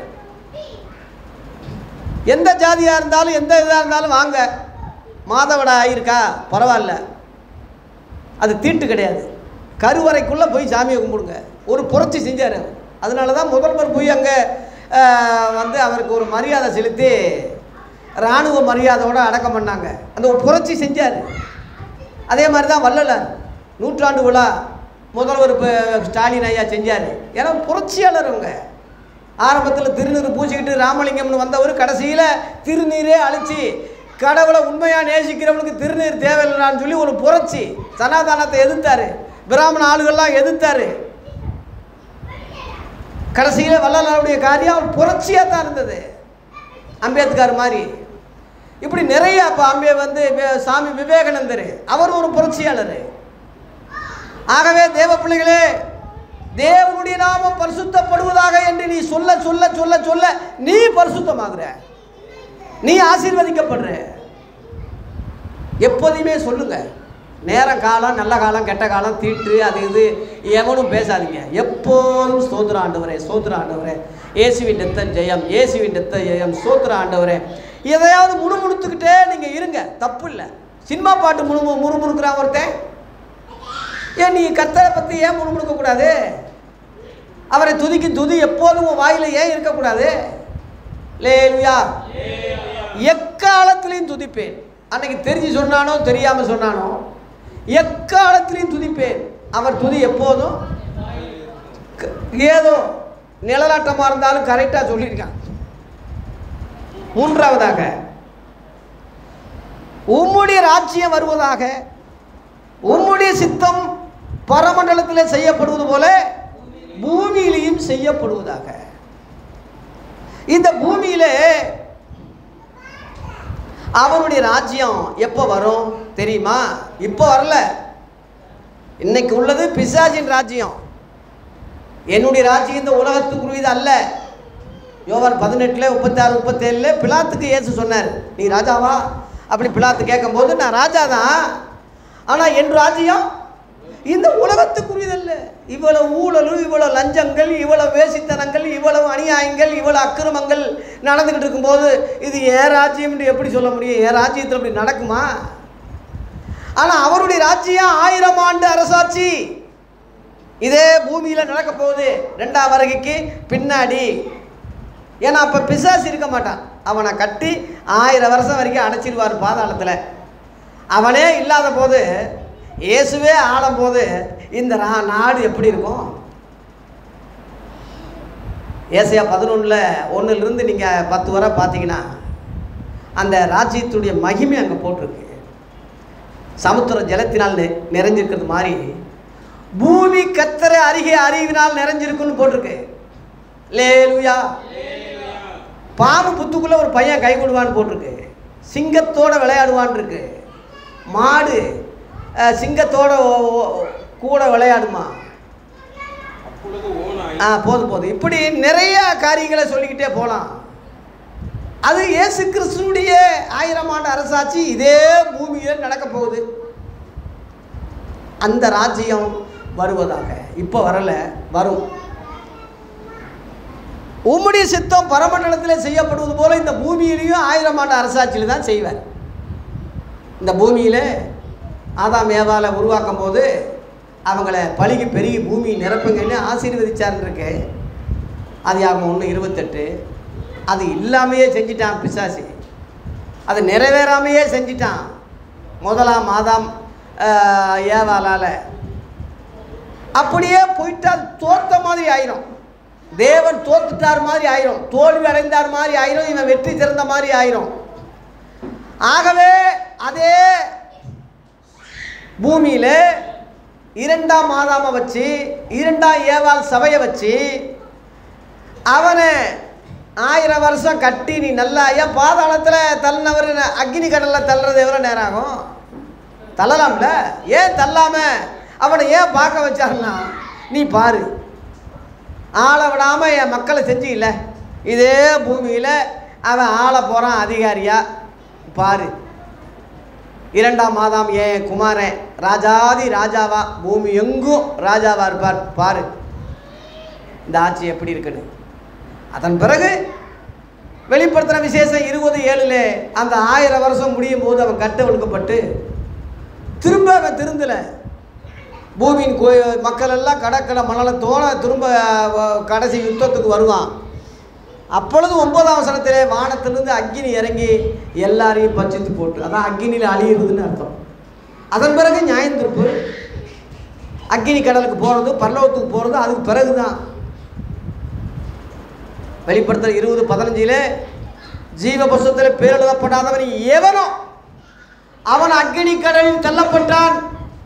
எந்த ஜாதியாக இருந்தாலும் எந்த இதாக இருந்தாலும் வாங்க மாதவிடாய் ஆயிருக்கா பரவாயில்ல அது தீட்டு கிடையாது கருவறைக்குள்ளே போய் சாமியை கும்பிடுங்க ஒரு புரட்சி செஞ்சார் அவர் அதனால தான் முதல்வர் போய் அங்கே வந்து அவருக்கு ஒரு மரியாதை செலுத்தி இராணுவ மரியாதையோட அடக்கம் பண்ணாங்க அந்த ஒரு புரட்சி செஞ்சார் அதே மாதிரி தான் வள்ளலார் நூற்றாண்டு விழா முதல்வர் இப்போ ஸ்டாலின் ஐயா செஞ்சார் ஏன்னா புரட்சியாளர் அவங்க ஆரம்பத்தில் திருநீர் பூசிக்கிட்டு ராமலிங்கம்னு வந்தவர் கடைசியில் திருநீரே அழிச்சு கடவுளை உண்மையாக நேசிக்கிறவனுக்கு திருநீர் தேவையில்லைன்னு சொல்லி ஒரு புரட்சி சனாதானத்தை எதிர்த்தாரு பிராமண ஆளுகள்லாம் எதிர்த்தாரு கடைசியில் வள்ளலாருடைய காரியம் அவர் புரட்சியாக தான் இருந்தது அம்பேத்கர் மாதிரி இப்படி நிறைய அப்போ அம்பே வந்து வே- சாமி விவேகானந்தர் அவர் ஒரு புரட்சியாளர் ஆகவே தேவ பிள்ளைகளே தேவனுடைய நாமம் பரிசுத்தப்படுவதாக என்று நீ சொல்ல சொல்ல சொல்ல சொல்ல நீ பரிசுத்தமாகுற நீ ஆசீர்வதிக்கப்படுற எப்போதையுமே சொல்லுங்க நேரம் காலம் நல்ல காலம் கெட்ட காலம் தீட்டு அது இது எவனும் பேசாதீங்க எப்போதும் ஸ்தோத்திர ஆண்டவரே ஸ்தோத்திர ஆண்டவரே இயேசுவின் நித்தம் ஜெயம் இயேசுவின் நித்த ஜெயம் ஸ்தோத்திர ஆண்டவரே எதையாவது முணுமுணுத்துக்கிட்டே நீங்கள் இருங்க தப்பு இல்லை சினிமா பாட்டு முணு முறுமுறுக்கிறான் ஒருத்தன் ஏன் நீ கர்த்தரை பற்றி ஏன் முணுமுணுக்க கூடாது அவரை துதிக்கும் துதி எப்போதும் உன் வாயில் ஏன் இருக்கக்கூடாது லேலுயா எக்காலத்திலையும் துதிப்பேன் அன்னைக்கு தெரிஞ்சு சொன்னானோ தெரியாம சொன்னானோ எக்காலத்திலையும் துதிப்பேன் அவர் துதி எப்போதும் க- ஏதோ நிழலாட்டமாக இருந்தாலும் கரெக்டாக சொல்லியிருக்கான் மூன்றாவதாக உம்முடைய ராஜ்யம் வருவதாக உம்முடைய சித்தம் பரமண்டலத்தில் செய்யப்படுவது போல பூமியிலையும் செய்யப்படுவதாக இந்த பூமியிலே அவருடைய ராஜ்யம் எப்போ வரும் தெரியுமா இப்போ வரல இன்னைக்கு உள்ளது பிசாசின் ராஜ்யம் என்னுடைய ராஜ்யம் இந்த உலகத்துக்குரியது அல்ல யோவான் பதினெட்டில் முப்பத்தாறு முப்பத்தேழில் பிலாத்துக்கு இயேசு சொன்னார் நீ ராஜாவா அப்படி பிலாத்து கேட்கும்போது நான் ராஜா தான் ஆனால் என் ராஜ்யம் இந்த உலகத்துக்குரியதல்ல இவ்வளவு ஊழலும் இவ்வளவு லஞ்சங்கள் இவ்வளவு வேசித்தனங்கள் இவ்வளவு அநியாயங்கள் இவ்வளவு அக்கிரமங்கள் நடந்துக்கிட்டு இருக்கும்போது இது ஏன் ராஜ்யம் என்று எப்படி சொல்ல முடியும் என் ராஜ்யத்தில் அப்படி நடக்குமா ஆனால் அவருடைய ராஜ்யம் ஆயிரம் ஆண்டு அரசாட்சி இதே பூமியில் நடக்க போகுது ரெண்டாம் வருகைக்கு பின்னாடி ஏன்னா அப்போ பிசாசு இருக்க மாட்டான் அவனை கட்டி ஆயிரம் வருஷம் வரைக்கும் அடைச்சிடுவார் பாதாளத்தில் அவனே இல்லாத போது இயேசுவே ஆளும் போது இந்த ரா- நாடு எப்படி இருக்கும் ஏசையா பதினொன்றில் ஒன்றுலேருந்து நீங்கள் பத்து வரை பார்த்தீங்கன்னா அந்த ராஜ்யத்துடைய மகிமை அங்கே போட்டிருக்கு சமுத்திர ஜலத்தினால் நெ- நிறைஞ்சிருக்கிறது மாதிரி பூமி கத்தரை அருகே அறிவினால் நிறைஞ்சிருக்குன்னு போட்டிருக்கு லேலுயா பாம்பு புத்துக்குள்ள ஒரு பையன் கை கொடுவான்னு போட்டிருக்கு சிங்கத்தோட விளையாடுவான் இருக்கு மாடு அஹ், சிங்கத்தோட ஓ- ஓ- கூட விளையாடுமா அப்பொழுது ஓனாய் ஆ போதும் போதும் இப்படி நிறைய காரியங்களை சொல்லிக்கிட்டே போகலாம் அது இயேசு கிறிஸ்துனுடைய ஆயிரம் ஆண்டு அரசாட்சி இதே பூமியில் நடக்க போகுது அந்த ராஜ்யம் வருவதாக இப்போ வரல வரும் உம்முடைய சித்தம் பரமண்டலத்தில் செய்யப்படுவது போல இந்த பூமியிலையும் ஆயிரம் ஆண்டு அரசாட்சியில் தான் செய்வார் இந்த பூமியில் ஆதாம் ஏவாலை உருவாக்கும் போது அவங்கள பழுகி பெருகி பூமி நிரப்புங்கன்னு ஆசீர்வதிச்சார்னு இருக்கு அது யாகம் ஒன்று இருபத்தெட்டு அது இல்லாமையே செஞ்சிட்டான் பிசாசு அது நிறைவேறாமையே செஞ்சிட்டான் முதலாம் மாதம் ஏவாலால் அப்படியே போயிட்டா தோத்த மாதிரி ஆயிரும் தேவன் தோத்துட்டார் மாதிரி ஆயிரும் தோல்வி அடைந்தார் மாதிரி ஆயிரும் இவன் வெற்றி சிறந்த மாதிரி ஆயிரும் ஆகவே அதே பூமியில் இரண்டாம் மாதாம வச்சு இரண்டாம் ஏவாள் சபையை வச்சு அவனை ஆயிரம் வருஷம் கட்டி நீ நல்லா ஏன் பாதாளத்தில் தள்ளினவர் அக்னி கடலில் தள்ளுறது எவ்வளோ நேரம் ஆகும் தள்ளலாம்ல ஏன் தள்ளாம அவனை ஏன் பார்க்க வச்சாருன்னா நீ பாரு ஆளை விடாமல் என் மக்களை செஞ்சில்ல இதே பூமியில் அவன் ஆள போகிறான் அதிகாரியா பாரு இரண்டாம் மாதம் ஏன் குமாரன் ராஜாதி ராஜாவா பூமி எங்கும் ராஜாவா இருப்பார் பாரு இந்த ஆட்சி எப்படி இருக்குன்னு அதன் பிறகு வெளிப்படுத்தின விசேஷம் இருபது ஏழில் அந்த ஆயிரம் வருஷம் முடியும் போது அவன் கட்ட ஒழுக்கப்பட்டு திரும்ப அவன் திருந்தலை பூமியின் கோ மக்கள் எல்லாம் கடற்கரை மணலத்தோட திரும்ப அஹ், கடைசி யுத்தத்துக்கு வருவான் அப்பொழுது ஒன்பதாம் வசனத்திலே வானத்திலிருந்து அக்கினி இறங்கி எல்லாரையும் பச்சித்து போட்டு அதான் அக்கினியில் அழியுறதுன்னு அர்த்தம் அதன் பிறகு நியாயந்திருப்பு அக்கினி கடலுக்கு போகிறது பரலோகத்துக்கு போகிறது அதுக்கு பிறகு தான் வெளிப்படுத்தல் இருபது பதினஞ்சில் ஜீவ புஸ்தகத்தில் பேரெழுதப்படாதவன் எவனோ அவன் அக்கினி கடலில் தள்ளப்பட்டான்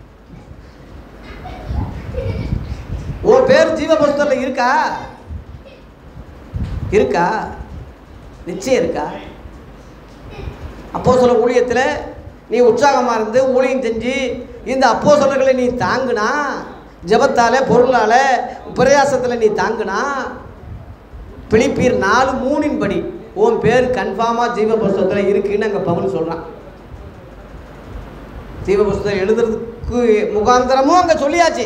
உன் பேர் ஜீவ புஸ்தகத்தில் இருக்கா இருக்கா நிச்சயம் இருக்கா அப்போ சொல்ல ஊழியத்தில் நீ உற்சாகமாக இருந்து ஊழியம் செஞ்சு இந்த அப்போ நீ தாங்குனா ஜெபத்தால் பொருளால் பிரயாசத்தில் நீ தாங்குனா பிலிப்பீர் நாலு மூணின் படி உன் பேர் கன்ஃபார்மாக ஜீவ புஸ்தகத்தில் இருக்குன்னு அங்கே பவுல் சொல்கிறான் ஜீவ புஸ்தகம் எழுதுறதுக்கு முகாந்திரமும் அங்கே சொல்லியாச்சு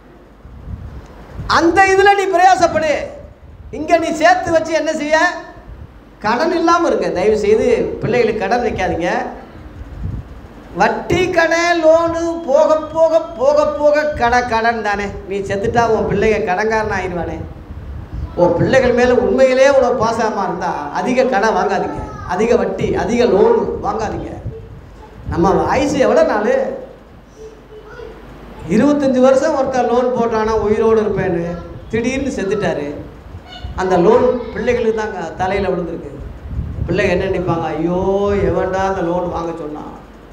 அந்த இதில் நீ பிரயாசப்படு இங்கே நீ சேர்த்து வச்சு என்ன செய்ய கடன் இல்லாமல் இருங்க தயவு செய்து பிள்ளைகளுக்கு கடன் வைக்காதீங்க வட்டி கடன் லோனு போக போக போக போக கடை கடன் தானே நீ செத்துட்டா உன் பிள்ளைங்க கடன்காரன் ஆயிடுவானே உன் பிள்ளைகள் மேலே உண்மையிலே உனக்கு பாசமாக இருந்தால் அதிக கடன் வாங்காதீங்க அதிக வட்டி அதிக லோனு வாங்காதீங்க நம்ம ஆயுசு எவ்வளோ நாள் இருபத்தஞ்சி வருஷம் ஒருத்தர் லோன் போட்டானா உயிரோடு இருப்பேன்னு திடீர்னு செத்துட்டாரு அந்த லோன் பிள்ளைகளுக்கு தாங்க தலையில் விழுந்திருக்கு பிள்ளைங்க என்ன நினைப்பாங்க ஐயோ எவன்டா அந்த லோன் வாங்க சொன்னான்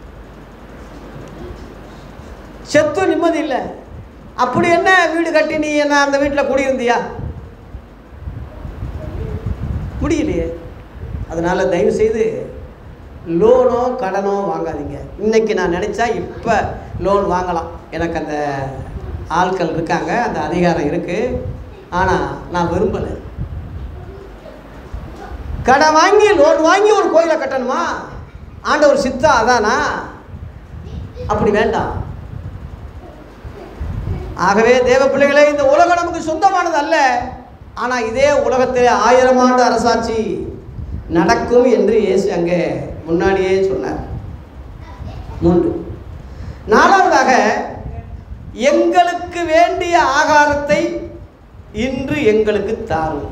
செத்து நிம்மதி இல்லை அப்படி என்ன வீடு கட்டி நீ என்ன அந்த வீட்டில் குடியிருந்தியா முடியலையே அதனால் தயவு செய்து லோனோ கடனோ வாங்காதீங்க இன்னைக்கு நான் நினச்சா இப்போ லோன் வாங்கலாம் எனக்கு அந்த ஆட்கள் இருக்காங்க அந்த அதிகாரம் இருக்குது ஆனால் நான் விரும்பலை கடன் வாங்கி லோன் வாங்கி ஒரு கோயிலை கட்டணுமா ஆண்டவர் சித்தா அதானா அப்படி வேண்டாம் ஆகவே தேவ பிள்ளைகளே இந்த உலகம் நமக்கு சொந்தமானது அல்ல ஆனால் இதே உலகத்தில் ஆயிரம் ஆண்டு அரசாட்சி நடக்கும் என்று இயேசு அங்கே முன்னாடியே சொன்னார் மூன்று நாலாவதாக எங்களுக்கு வேண்டிய ஆகாரத்தை இன்று எங்களுக்கு தாரும்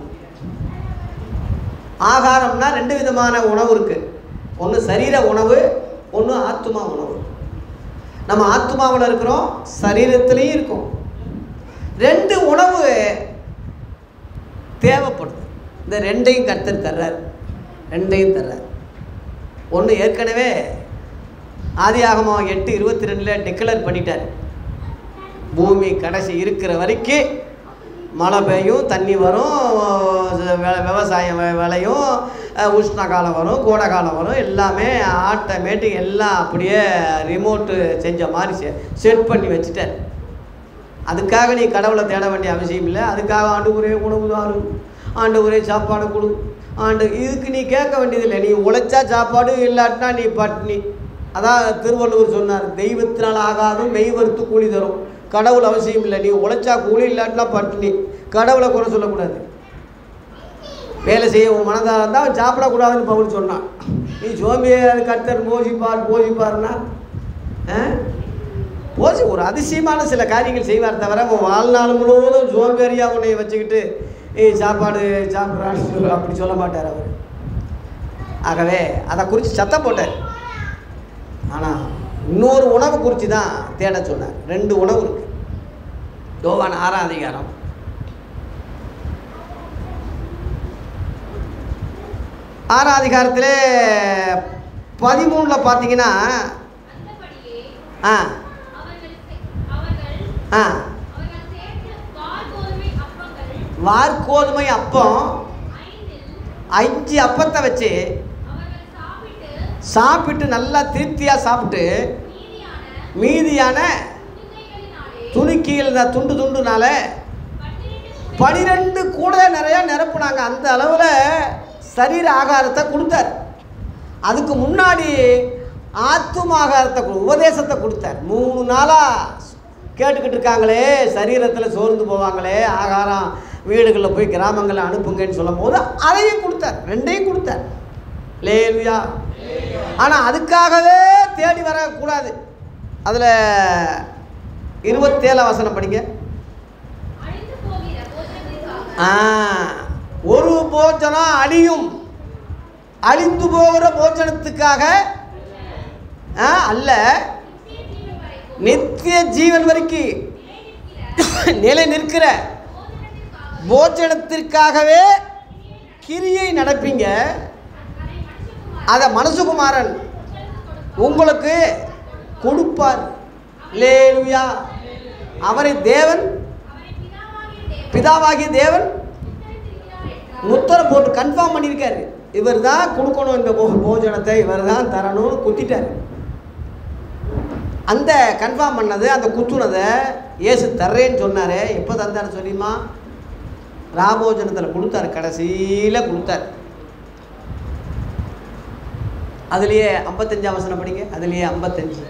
ஆகாரம்னா ரெண்டு விதமான உணவு இருக்குது ஒன்று சரீர உணவு ஒன்று ஆத்துமா உணவு நம்ம ஆத்மாவில் இருக்கிறோம் சரீரத்திலையும் இருக்கோம் ரெண்டு உணவு தேவைப்படுது இந்த ரெண்டையும் கர்த்தர் தர்றார் ரெண்டையும் தர்றார் ஒன்று ஏற்கனவே ஆதியாகமம் எட்டு இருபத்தி ரெண்டில் டிக்ளேர் பண்ணிட்டார் பூமி கடைசி இருக்கிற வரைக்கும் மழை பெய்யும் தண்ணி வரும் வெ- விவசாயம் வெ- விளையும் அஹ் உஷ்ண காலம் வரும் கோடை காலம் வரும் எல்லாமே ஆட்டோமேட்டிக் எல்லாம் அப்படியே ரிமோட்டு செஞ்ச மாதிரி செ செட் பண்ணி வச்சுட்டார் அதுக்காக நீ கடவுளை தேட வேண்டிய அவசியம் இல்லை அதுக்காக ஆண்டு ஒரே உணவு தாரும் ஆண்டு ஒரே சாப்பாடு கொடு ஆண்டு இதுக்கு நீ கேட்க வேண்டியதில்லை நீ உழைச்சா சாப்பாடு இல்லாட்டினா நீ பட்னி அதான் திருவள்ளுவர் சொன்னார் தெய்வத்தினால் ஆகாதும் மெய் வறுத்து கூலி தரும் கடவுள் அவசியம் இல்லை நீ உழைச்சா கூலி இல்லாட்டினா பட்னி கடவுளை குறை சொல்லக்கூடாது வேலை செய்ய உன் மனதாக இருந்தால் அவன் சாப்பிடக்கூடாதுன்னு பவுல் சொன்னான் நீ சோம்பியை கர்த்தர் போஷிப்பார் போஷிப்பார்னா ஆ போசி ஒரு அதிசயமான சில காரியங்கள் செய்வார் தவிர உன் வாழ்நாள் முழுவதும் சோம்பேறியா உன்னை வச்சுக்கிட்டு ஏய் சாப்பாடு சாப்பிட்றான்னு அப்படி சொல்ல மாட்டார் அவர் ஆகவே அதை குறித்து சத்தம் போட்டார் ஆனால் இன்னொரு உணவு குறித்து தான் தேட சொன்னார் ரெண்டு உணவு இருக்கு யோவான் ஆறாம் அதிகாரம் ஆறாம் அதிகாரத்தில் பதிமூணில் பார்த்தீங்கன்னா அந்தபடியே ஆ அவர்கள் செ- அவர்கள் ஆ அவர்கள் சேர்த்து வார்கோதுமை அப்பங்கள் வார்கோதுமை அப்பம் ஐந்தில் அஞ்சு அப்பத்தை வச்சு அவர்கள் சாப்பிட்டு சாப்பிட்டு நல்லா திருப்தியாக சாப்பிட்டு மீதியான மீதியான துணிக்கைகளினாலே துணிக்கையில் இந்த துண்டு துண்டுனால பன்னிரண்டு குடை பனிரெண்டு கூட நிறையா நிரப்புனாங்க அந்த அளவில் சரீர ஆகாரத்தை கொடுத்தார் அதுக்கு முன்னாடி ஆத்தும ஆகாரத்தை கொடு- உபதேசத்தை கொடுத்தார் மூணு நாளாக கேட்டுக்கிட்டு இருக்காங்களே சரீரத்தில் சோர்ந்து போவாங்களே ஆகாரம் வீடுகளில் போய் கிராமங்களில் அனுப்புங்கன்னு சொல்லும் போது அதையும் கொடுத்தார் ரெண்டையும் கொடுத்தார் லேலுயா ஆனால் அதுக்காகவே தேடி வரக்கூடாது அதில் இருபத்தேழு வசனம் படிங்க அழிந்து போகிற போஜனத்திற்காக ஆ, ஒரு போஜனம் அழியும் அழிந்து போகிற போஜனத்துக்காக ஆ, அல்ல நித்திய ஜீவன் நித்திய ஜீவன் வரைக்கும் வரைக்கும் நிலை நிற்கிற போஜனத்திற்காக போஜனத்திற்காகவே கிரியை நடப்பீங்க அதை மனசுகுமாரன் உங்களுக்கு கொடுப்பார் லேலுயா அவரை தேவன் அவரை பிதாவாகிய தேவன் பிதாவாகிய தேவன் உத்தரித்திருக்கிறார் என்றார். முத்திரை போட்டு கன்ஃபார்ம் பண்ணியிருக்காரு இவர் தான் கொடுக்கணும் இந்த போ- போஜனத்தை இவர் தான் தரணும்னு குத்திட்டார் அந்த கன்ஃபார்ம் பண்ணது அந்த குத்துனதை இயேசு தர்றேன்னு சொன்னார் எப்போ தந்தார் சொல்லியுமா ராபோஜனத்தில் கொடுத்தாரு கடைசியில் கொடுத்தார் அதுலேயே ஐம்பத்தஞ்சாம் வசனம் படிங்க அதுலேயே ஐம்பத்தஞ்சு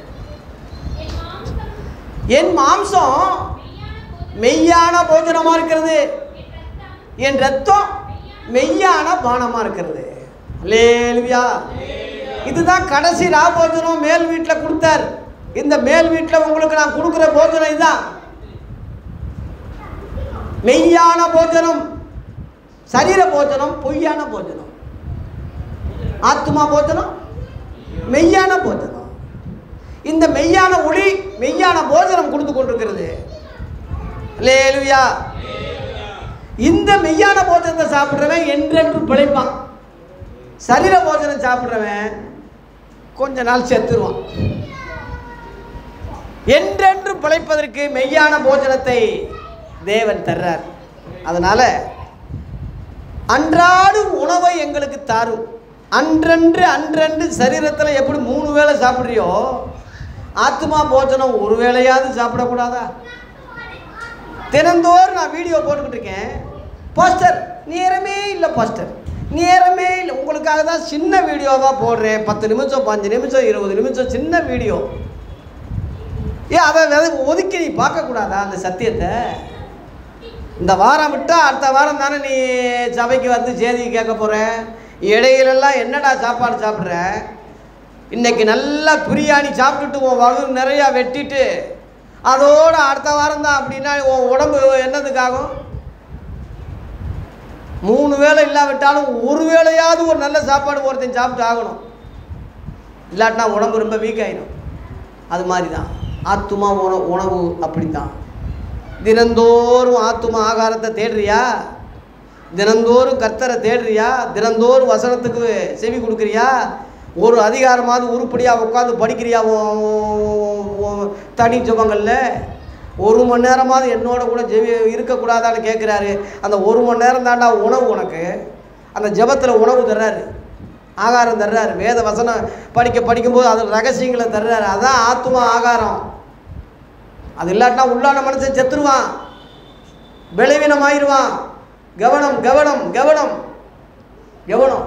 என் மாம்சம் என் மாம்சம் மெய்யான போஜனம், மெய்யான போஜனமாக இருக்கிறது என் என் இரத்தம் ரத்தம் மெய்யான பானமாக இருக்கிறது லேலுயா இதுதான் கடைசி ராபோஜனம் மேல் வீட்டில் கொடுத்தார் இந்த மேல் வீட்டில் உங்களுக்கு நான் கொடுக்குற போஜனம் இதுதான் மெய்யான போஜனம் சரீர போஜனம் பொய்யான போஜனம் ஆத்மா போஜனம் மெய்யான போஜனம் இந்த மெய்யான ஒளி மெய்யான போஜனம் கொடுத்து கொண்டிருக்கிறது லேலுயா இந்த மெய்யான போஜனத்தை சாப்பிட்றவன் என்றென்றும் பிழைப்பான் சரீர போஜனம் சாப்பிட்றவன் கொஞ்ச நாள் செத்துருவான் என்றென்றும் பிழைப்பதற்கு மெய்யான போஜனத்தை தேவன் தர்றார் அதனால் அன்றாடும் உணவை எங்களுக்கு தாரும் அன்றன்று அன்றன்று சரீரத்தில் எப்படி மூணு வேளை சாப்பிட்றியோ ஆத்மா போஜனம் ஒரு வேளையாவது சாப்பிடக்கூடாதா தினந்தோறும் நான் வீடியோ போட்டுக்கிட்டு இருக்கேன் போஸ்டர் நேரமே இல்லை போஸ்டர் நேரமே இல்லை உங்களுக்காக தான் சின்ன வீடியோவாக போடுறேன் பத்து நிமிஷம் பஞ்சு நிமிஷம் இருபது நிமிஷம் சின்ன வீடியோ ஏன் அதை வெத- ஒதுக்கி நீ பார்க்கக்கூடாதா அந்த சத்தியத்தை இந்த வாரம் விட்டால் அடுத்த வாரம் தானே நீ சபைக்கு வந்து செய்தி கேட்க போகிற இடையிலெல்லாம் என்னடா சாப்பாடு சாப்பிட்ற இன்னைக்கு நல்லா பிரியாணி சாப்பிட்டுட்டு உன் வகு நிறையா வெட்டிட்டு அதோட அடுத்த வாரம் தான் அப்படின்னா உன் உடம்பு என்னதுக்காகும் மூணு வேளை இல்லாவிட்டாலும் ஒரு வேளையாவது ஒரு நல்ல சாப்பாடு ஒருத்தன் சாப்பிட்டு ஆகணும் இல்லாட்டினா உடம்பு ரொம்ப வீக் ஆயிடும் அது மாதிரி தான் ஆத்துமா உணவு உணவு அப்படி தான் தினந்தோறும் ஆத்துமா ஆகாரத்தை தேடுறியா தினந்தோறும் கர்த்தரை தேடுறியா தினந்தோறும் வசனத்துக்கு செவி கொடுக்குறியா ஒரு அதிகாரமாவது உருப்படியாக உட்காந்து படிக்கிறியா உன் உன் உன் தனி ஜபங்களில் ஒரு மணி நேரமாவது என்னோட கூட ஜெவி இருக்கக்கூடாதான்னு கேட்குறாரு அந்த ஒரு மணி நேரம் தாண்டா உணவு உனக்கு அந்த ஜெபத்தில் உணவு தர்றாரு ஆகாரம் தர்றாரு வேத வசனம் படிக்க படிக்கும்போது அதில் ரகசியங்களை தர்றாரு அதான் ஆத்துமா ஆகாரம் அது இல்லாட்டினா உள்ளான மனுஷன் செத்துருவான் பலவீனமாயிருவான் கவனம் கவனம் கவனம் கவனம்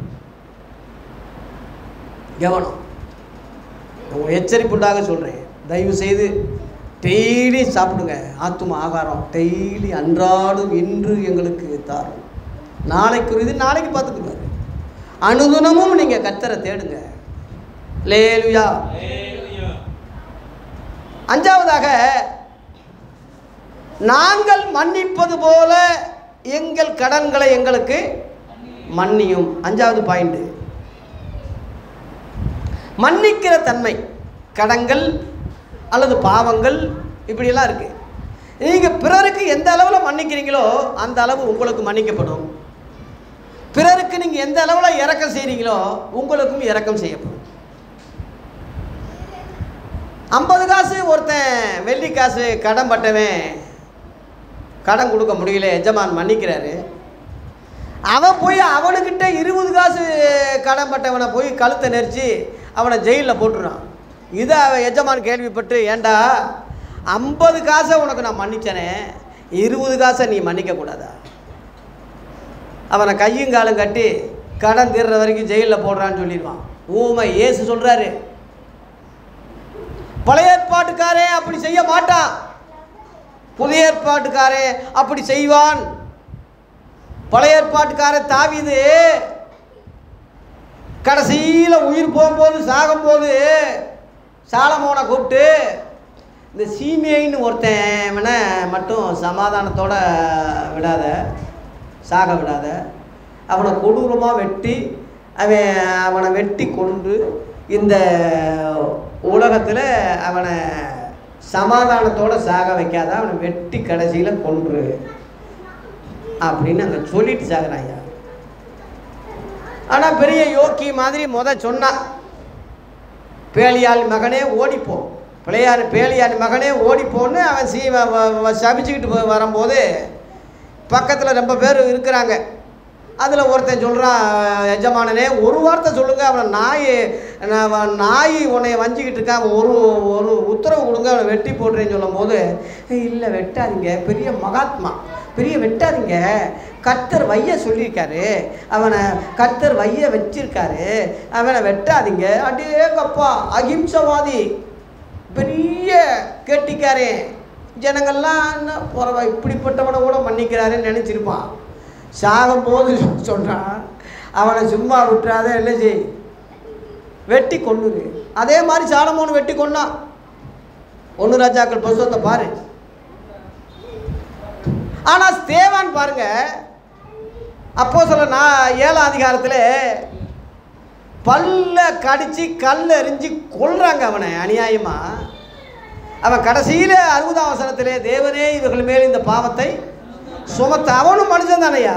கவனம் உங்கள் எச்சரிப்புண்டாக சொல்கிறேன் தயவு செய்து டெய்லி சாப்பிடுங்க ஆத்தும ஆகாரம் டெய்லி அன்றாடும் இன்று எங்களுக்கு தாரும் நாளைக்கு இது நாளைக்கு பார்த்துக்குவாரு அனுதினமும் நீங்கள் கத்தரை தேடுங்க லேலுயா Hallelujah. அஞ்சாவதாக நாங்கள் மன்னிப்பது போல எங்கள் கடன்களை எங்களுக்கு மன்னியும் அஞ்சாவது பாயிண்ட் மன்னிக்கிற தன்மை கடன்கள் அல்லது பாவங்கள் இப்படியெல்லாம் இருக்குது நீங்கள் பிறருக்கு எந்த அளவில் மன்னிக்கிறீங்களோ அந்த அளவு உங்களுக்கு மன்னிக்கப்படும் பிறருக்கு நீங்கள் எந்த அளவில் இரக்கம் செய்கிறீங்களோ உங்களுக்கும் இரக்கம் செய்யப்படும் ஐம்பது காசு ஒருத்தன் வெள்ளி காசு கடன் பட்டவன் கடன் கொடுக்க முடியல எஜமான் மன்னிக்கிறாரு அவன் போய் அவனுக்கிட்ட இருபது காசு கடன் பட்டவனை போய் கழுத்தை நெரிச்சு அவனை ஜெயிலில் போட்டுறான் இதை அவன் எஜமான் கேள்விப்பட்டு ஏண்டா ஐம்பது காசை உனக்கு நான் மன்னிச்சனே இருபது காசை நீ மன்னிக்கக்கூடாதா அவனை கையும் காலும் கட்டி கடன் தீர்ற வரைக்கும் ஜெயிலில் போடுறான்னு சொல்லிடுவான் ஊமை ஏசு சொல்கிறாரு பழைய ஏற்பாட்டுக்காரே அப்படி செய்ய மாட்டான் புதிய ஏற்பாட்டுக்காரே அப்படி செய்வான் பழைய ஏற்பாட்டுக்காரன் தாவிது கடைசியில் உயிர் போகும்போது சாகும்போது சாலமோனை கூப்பிட்டு இந்த சீமையின்னு ஒருத்தன் மட்டும் சமாதானத்தோட விடாத சாக விடாத அவனை கொடூரமாக வெட்டி அவன் அவனை வெட்டி கொண்டு இந்த உலகத்தில் அவனை சமாதானத்தோட சாக வைக்காத அவனை வெட்டி கடைசியில் கொன்று அப்படின்னு அங்கே சொல்லிட்டு சாகுறாங்க ஆனால் பெரிய யோக்கி மாதிரி முத சொன்னான் பேலியாள் மகனே ஓடிப்போ பிள்ளையார் பேலியார் மகனே ஓடிப்போன்னு அவன் சீ வ- வ- வ- சபிச்சுக்கிட்டு போ- வரும்போது பக்கத்தில் ரொம்ப பேர் இருக்கிறாங்க அதில் ஒருத்தன் சொல்கிறான் எஜமானனே ஒரு வார்த்தை சொல்லுங்கள் அவனை நாய் நான் அவன் நாய் உன்னை வஞ்சிக்கிட்டு இருக்கான் அவன் ஒரு ஒரு உத்தரவு கொடுங்க அவனை வெட்டி போடுறேன்னு சொல்லும்போது இல்லை வெட்டாதீங்க பெரிய மகாத்மா பெரிய வெட்டாதீங்க கர்த்தர் வைய சொல்லியிருக்காரு அவனை கர்த்தர் வைய வச்சிருக்காரு அவனை வெட்டாதீங்க அடேங்கப்பா அகிம்சவாதி பெரிய கேட்டிக்காரே ஜனங்கள்லாம் என்ன பரவா இப்படிப்பட்டவனை கூட மன்னிக்கிறாருன்னு நினச்சிருப்பான் சாகும்போது சொல்கிறான் அவனை சும்மா விட்டுறாத இல்லை செய் வெட்டி கொண்டுரு அதே மாதிரி சாலமோன் வெட்டி கொண்டான் ஒன்று ராஜாக்கள் புஸ்தகத்தை பாரு ஆனால் ஸ்தேவான் பாருங்க அப்போ சொல்ல நான் ஏழாம் அதிகாரத்தில் பல்ல கடிச்சு கல் எறிஞ்சு கொல்றாங்க அவனை அநியாயமா அவன் கடைசியில் அறுபதாம் வசனத்திலே தேவனே இவர்கள் மேல் இந்த பாவத்தை சுமத்த அவனும் மனுஷன் தானையா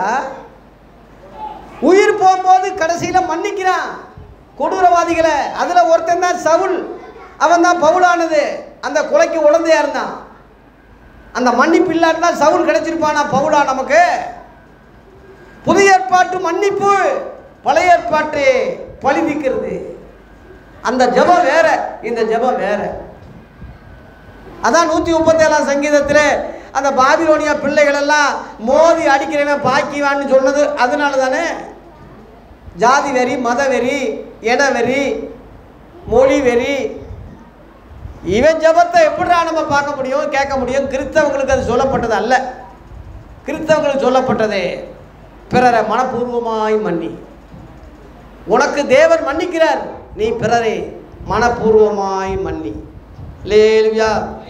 உயிர் போகும்போது கடைசியில் மன்னிக்கிறான் கொடூரவாதிகளை அதில் ஒருத்தன் தான் சவுல் அவன் தான் பவுலானது அந்த கொலைக்கு உடந்தையா இருந்தான் அந்த மன்னிப்பு இல்லாட்டினா சவுல் கிடைச்சிருப்பானா பவுலா நமக்கு புதிய ஏற்பாட்டு மன்னிப்பு பழைய ஏற்பாட்டு பழி நீக்கிறது அந்த ஜெபம் வேற இந்த ஜெபம் வேற அதான் நூற்றி முப்பத்தேழாம் சங்கீதத்தில் அந்த பாபிலோனியா பிள்ளைகள் எல்லாம் மோதி அடிக்கிறவன் பாக்கிவான்னு சொன்னது அதனால தானே ஜாதி வெறி மத வெறி இன வெறி மொழி வெறி இவன் ஜெபத்தை எப்படிடா நம்ம பார்க்க முடியும் கேட்க முடியும் கிறிஸ்தவங்களுக்கு அது சொல்லப்பட்டது அல்ல கிறிஸ்தவங்களுக்கு சொல்லப்பட்டது பிறரை மனப்பூர்வமாய் மன்னி உனக்கு தேவன் மன்னிக்கிறார் நீ பிறரை மனப்பூர்வமாய் மன்னி லேலுயா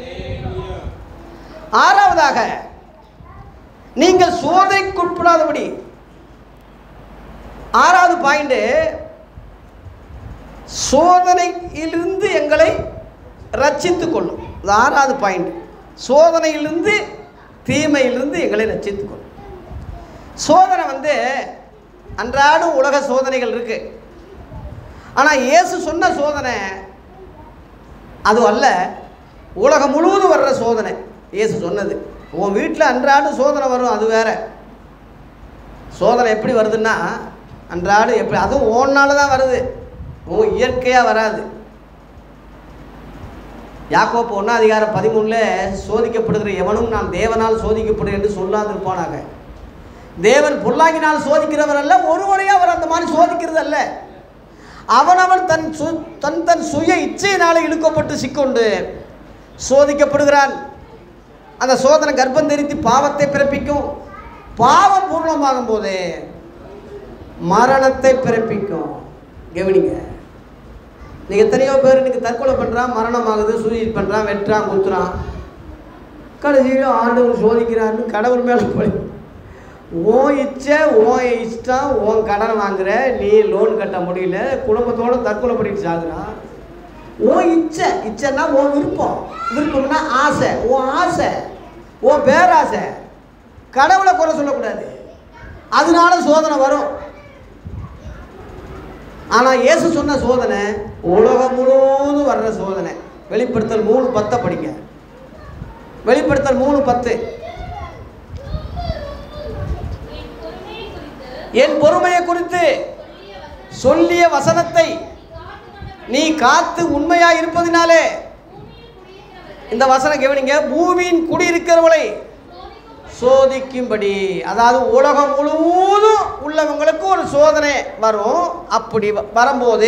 ஆறாவதாக நீங்கள் சோதனைக்குட்படாதபடி ஆறாவது பாயிண்ட் சோதனையிலிருந்து எங்களை ரட்சித்துக் கொள்ளும் இது ஆறாவது பாயிண்ட் சோதனையிலிருந்து தீமையிலிருந்து எங்களை ரட்சித்துக் கொள்ளும் சோதனை வந்து அன்றாடம் உலக சோதனைகள் இருக்கு ஆனால் இயேசு சொன்ன சோதனை அது அல்ல உலகம் முழுவதும் வர்ற சோதனை இயேசு சொன்னது உன் வீட்டில் அன்றாடம் சோதனை வரும் அது வேற சோதனை எப்படி வருதுன்னா அன்றாடம் எப்படி அதுவும் ஓன்னால தான் வருது உன் இயற்கையாக வராது யாக்கோப்பு ஒன்றாம் அதிகாரம் பதிமூணில் சோதிக்கப்படுகிற எவனும் நான் தேவனால் சோதிக்கப்படுகிறேன் என்று சொல்லாதிருப்பானாங்க தேவன் பொல்லாங்கினால் சோதிக்கிறவர் அல்ல ஒருவரையும் அவர் அந்த மாதிரி சோதிக்கிறது அல்ல அவனவன் தன் சு தன் தன் சுய இச்சையினால் இழுக்கப்பட்டு சிக்கொண்டு சோதிக்கப்படுகிறான் அந்த சோதனை கர்ப்பம் தெரித்து பாவத்தை பிறப்பிக்கும் பாவம் பூர்ணமாகும் போது மரணத்தை பிறப்பிக்கும் கவனிங்க இன்னைக்கு எத்தனையோ பேர் இன்னைக்கு தற்கொலை பண்ணுறான் மரணமாகுது சூசைட் பண்ணுறான் வெட்டுறான் குத்துறான் கடைசியில் ஆண்டவர் சோதிக்கிறான்னு கடவுள் மேலே போய் உன் இச்சை உன் இஷ்டம் உன் கடன் வாங்குற நீ லோன் கட்ட முடியல குடும்பத்தோட தற்கொலை பண்ணிட்டு சாகுறான் உன் இச்சை இச்சைன்னா உன் விருப்பம் விருப்பம்னா ஆசை உன் ஆசை உன் பேராசை கடவுளை குறை சொல்லக்கூடாது அதனால சோதனை வரும் ஆனால் இயேசு சொன்ன சோதனை உலகம் முழுவதும் வர்ற சோதனை வெளிப்படுத்தல் மூணு பத்தை படிங்க வெளிப்படுத்தல் மூணு பத்து என் பொறுமையை குறித்து என் பொறுமையை குறித்து சொல்லிய சொல்லிய வசனம் வசனத்தை நீ காத்து உண்மையா இருப்பதினாலே இந்த வசனம் கவனிங்க பூமியின் குடியிருக்கிறவளை சோதிக்கும்படி அதாவது உலகம் முழுவதும் உள்ளவங்களுக்கு ஒரு சோதனை வரும் அப்படி வ- வரும்போது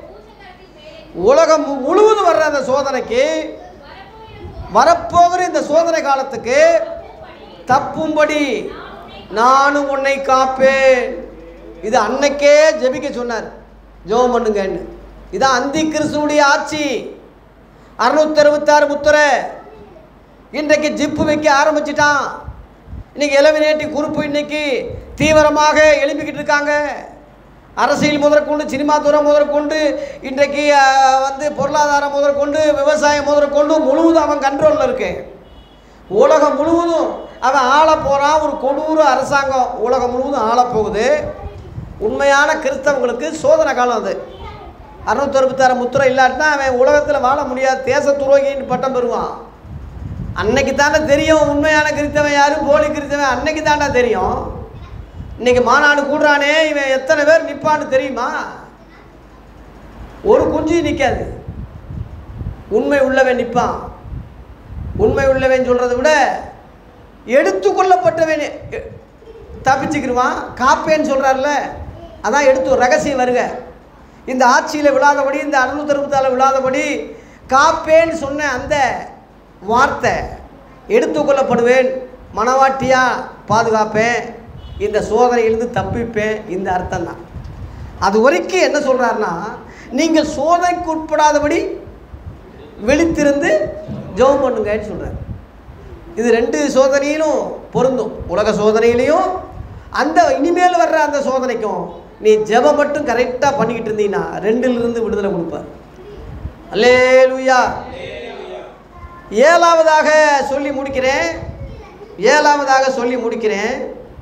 உலகம் மு- முழுவதும் வர்ற அந்த சோதனைக்கு வரப்போகிற இந்த சோதனை காலத்துக்கு தப்பும்படி நானும் உன்னை காப்பேன் இது அன்னைக்கே ஜெபிக்க சொன்னார் ஜெபம் பண்ணுங்கன்னு இதான் அந்தி கிறிஸ்துனுடைய ஆட்சி அறுநூத்தி அறுபத்தாறு முத்திரை இன்றைக்கு ஜிப்பு வைக்க ஆரம்பிச்சிட்டான் இன்னைக்கு எலமினேட்டி குரூப் இன்னைக்கு தீவிரமாக எழுப்பிக்கிட்டு இருக்காங்க அரசியல் முதற்கொண்டு சினிமா துறை முதற்கொண்டு இன்றைக்கு அஹ், வந்து பொருளாதாரம் முதற்கொண்டு விவசாயம் முதற்கொண்டு முழுவதும் அவன் கண்ட்ரோலில் இருக்கு உலகம் முழுவதும் அவன் ஆள போகிறான் ஒரு கொடூர அரசாங்கம் உலகம் முழுவதும் ஆள போகுது உண்மையான கிறிஸ்தவங்களுக்கு சோதனை காலம் அது அறுநூத்தி அறுபத்தாறு முத்திரை இல்லாட்டினா அவன் உலகத்தில் வாழ முடியாது தேச துரோகின்னு பட்டம் பெறுவான் அன்னைக்கு தானே தெரியும் உண்மையான கிறிஸ்தவன் யாரு போலி கிறிஸ்தவன் அன்னைக்கு தாண்டா தெரியும் இன்னைக்கு மாநாடு கூடுறானே இவன் எத்தனை பேர் நிற்பான்னு தெரியுமா ஒரு குஞ்சு நிற்காது உண்மை உள்ளவன் நிற்பான் உண்மை உள்ளவன் சொல்கிறத விட எடுத்துக்கொள்ளப்பட்டவன் எ- தப்பிச்சுக்கிடுவான் காப்பேன்னு சொல்கிறார்ல அதான் எடுத்து ரகசியம் வருக இந்த ஆட்சியில் விழாதபடி இந்த அறுநூத்தி அறுபத்தால விழாதபடி காப்பேன்னு சொன்ன அந்த வார்த்தை எடுத்துக்கொள்ளப்படுவேன் மனவாட்டியாக பாதுகாப்பேன் இந்த சோதனையிலிருந்து தப்பிப்பேன் இந்த அர்த்தம் தான் அது வரைக்கும் என்ன சொல்கிறாருன்னா நீங்கள் சோதனைக்கு உட்படாதபடி விழித்திருந்து ஜெபம் பண்ணுங்கன்னு சொல்கிறார் இது ரெண்டு சோதனையிலும் பொருந்தும் உலக சோதனையிலையும் அந்த இனிமேல் வர்ற அந்த சோதனைக்கும் நீ ஜெபம் மட்டும் கரெக்டாக பண்ணிக்கிட்டு இருந்தீங்கன்னா ரெண்டிலிருந்து விடுதலை கொடுப்பார் அல்லேலூயா ஏழாவதாக சொல்லி முடிக்கிறேன் ஏழாவதாக சொல்லி முடிக்கிறேன்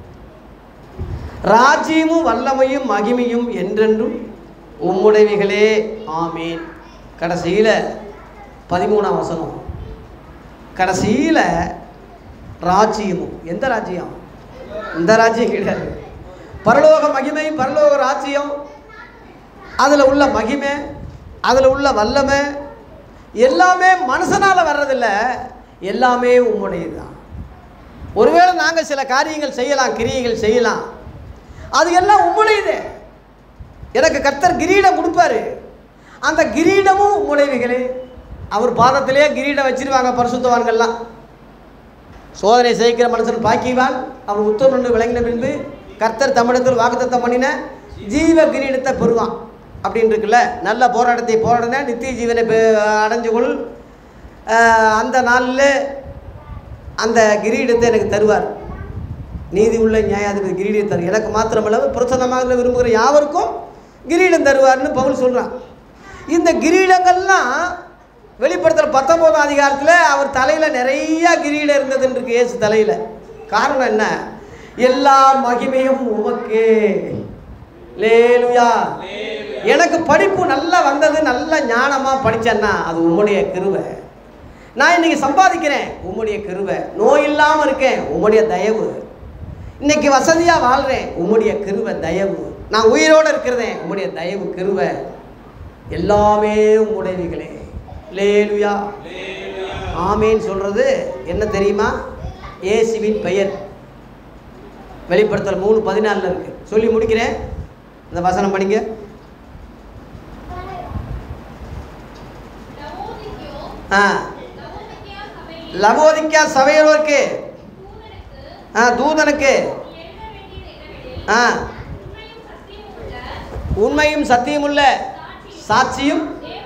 ராஜ்யமும் வல்லமையும் மகிமையும் என்றென்றும் உம்முடையவைகளே ஆமேன் கடைசியில் பதிமூணாம் வசனம் கடைசியில் ராஜ்யமும் எந்த ராஜ்யம் இந்த ராஜ்யம் கிடையாது பரலோக மகிமை பரலோக ராஜ்யம் அதில் உள்ள மகிமை அதில் உள்ள வல்லமை எல்லாமே மனுஷனால் வர்றதில்ல எல்லாமே உம்முடையது தான் ஒருவேளை நாங்கள் சில காரியங்கள் செய்யலாம் கிரியைகள் செய்யலாம் அது எல்லாம் உம்முடையது எனக்கு கர்த்தர் கிரீடம் கொடுப்பாரு அந்த கிரீடமும் உம்முடையவைகளே அவர் பாதத்திலே கிரீடம் வச்சிருவாங்க பரிசுத்தவான்கள்லாம் சோதனை செய்கிற மனுஷன் பாக்கிவான் அவன் உத்தம் என்று விளங்கின பின்பு கர்த்தர் தமிழத்தில் வாக்குத்தத்தம் பண்ணின ஜீவ கிரீடத்தை பெறுவான் அப்படின்னு இருக்குல்ல நல்ல போராட்டத்தை போராடின நித்திய ஜீவனை பெ- அடைஞ்சு கொள் ஆஹ் அந்த நாளில் அந்த கிரீடத்தை எனக்கு தருவார் நீதி உள்ள நியாயாதிபதி கிரீடம் தரும் எனக்கு மாத்திரமல்ல பிரசன்னமாக விரும்புகிற யாவருக்கும் கிரீடம் தருவார்னு பவுல் சொல்கிறான் இந்த கிரீடங்கள்லாம் வெளிப்படுத்துகிற பத்தொம்போதாம் அதிகாரத்தில் அவர் தலையில் நிறைய கிரீடம் இருந்ததுன்னு இருக்கு இயேசு தலையில் காரணம் என்ன எல்லா மகிமையும் உமக்கே லேலுயா எனக்கு படிப்பு நல்லா வந்தது நல்ல ஞானமாக படித்தேன்னா அது உம்முடைய கிருவை நான் இன்னைக்கு சம்பாதிக்கிறேன் உம்முடைய கிருவை நோய் இல்லாமல் இருக்கேன் உம்முடைய தயவு இன்னைக்கு வசதியாக வாழ்கிறேன் உம்முடைய கிருவை தயவு நான் உயிரோடு இருக்கிறதேன் உம்முடைய தயவு கிருவை எல்லாமே உம்முடையவைகளே லேலுயா ஆமேன்னு சொல்கிறது என்ன தெரியுமா இயேசுவின் பெயர் வெளிப்படுத்தல் மூணு பதினாலில் இருக்கு சொல்லி முடிக்கிறேன் இந்த வசனம் படிங்க ஆ லவோதிக்கா சபையோருக்கு ஆ தூதனுக்கு ஆ உண்மையும் சத்தியமுள்ள சாட்சியும்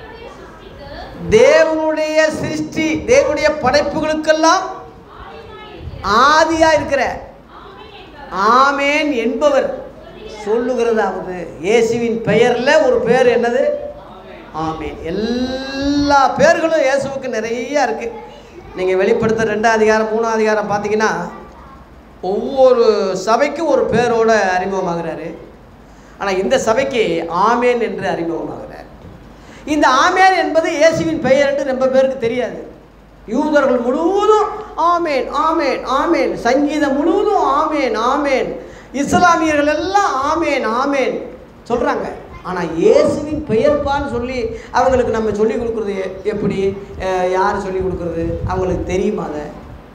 தேவனுடைய சிருஷ்டி தேவனுடைய படைப்புகளுக்கெல்லாம் ஆதியா இருக்கிற ஆமேன் என்பவர் சொல்லுகிறதாவது இயேசுவின் பெயரில் ஒரு பேர் என்னது ஆமேன் எல்லா பேர்களும் இயேசுவுக்கு நிறைய இருக்கு நீங்கள் வெளிப்படுத்த ரெண்டாம் அதிகாரம் மூணாம் அதிகாரம் பார்த்தீங்கன்னா ஒவ்வொரு சபைக்கும் ஒரு பேரோட அறிமுகமாகிறாரு ஆனால் இந்த சபைக்கு ஆமேன் என்று அறிமுகமாகிறார் இந்த ஆமேன் என்பது இயேசுவின் பெயர் என்று ரொம்ப பேருக்கு தெரியாது யூதர்கள் முழுவதும் ஆமேன் ஆமேன் ஆமேன் சங்கீதம் முழுவதும் ஆமேன் ஆமேன் இஸ்லாமியர்கள் எல்லாம் ஆமேன் ஆமேன் சொல்கிறாங்க ஆனால் இயேசுவின் பெயர்ப்பான்னு சொல்லி அவங்களுக்கு நம்ம சொல்லி கொடுக்குறது எ- எப்படி அஹ், யார் சொல்லி கொடுக்குறது அவங்களுக்கு தெரியுமா அதை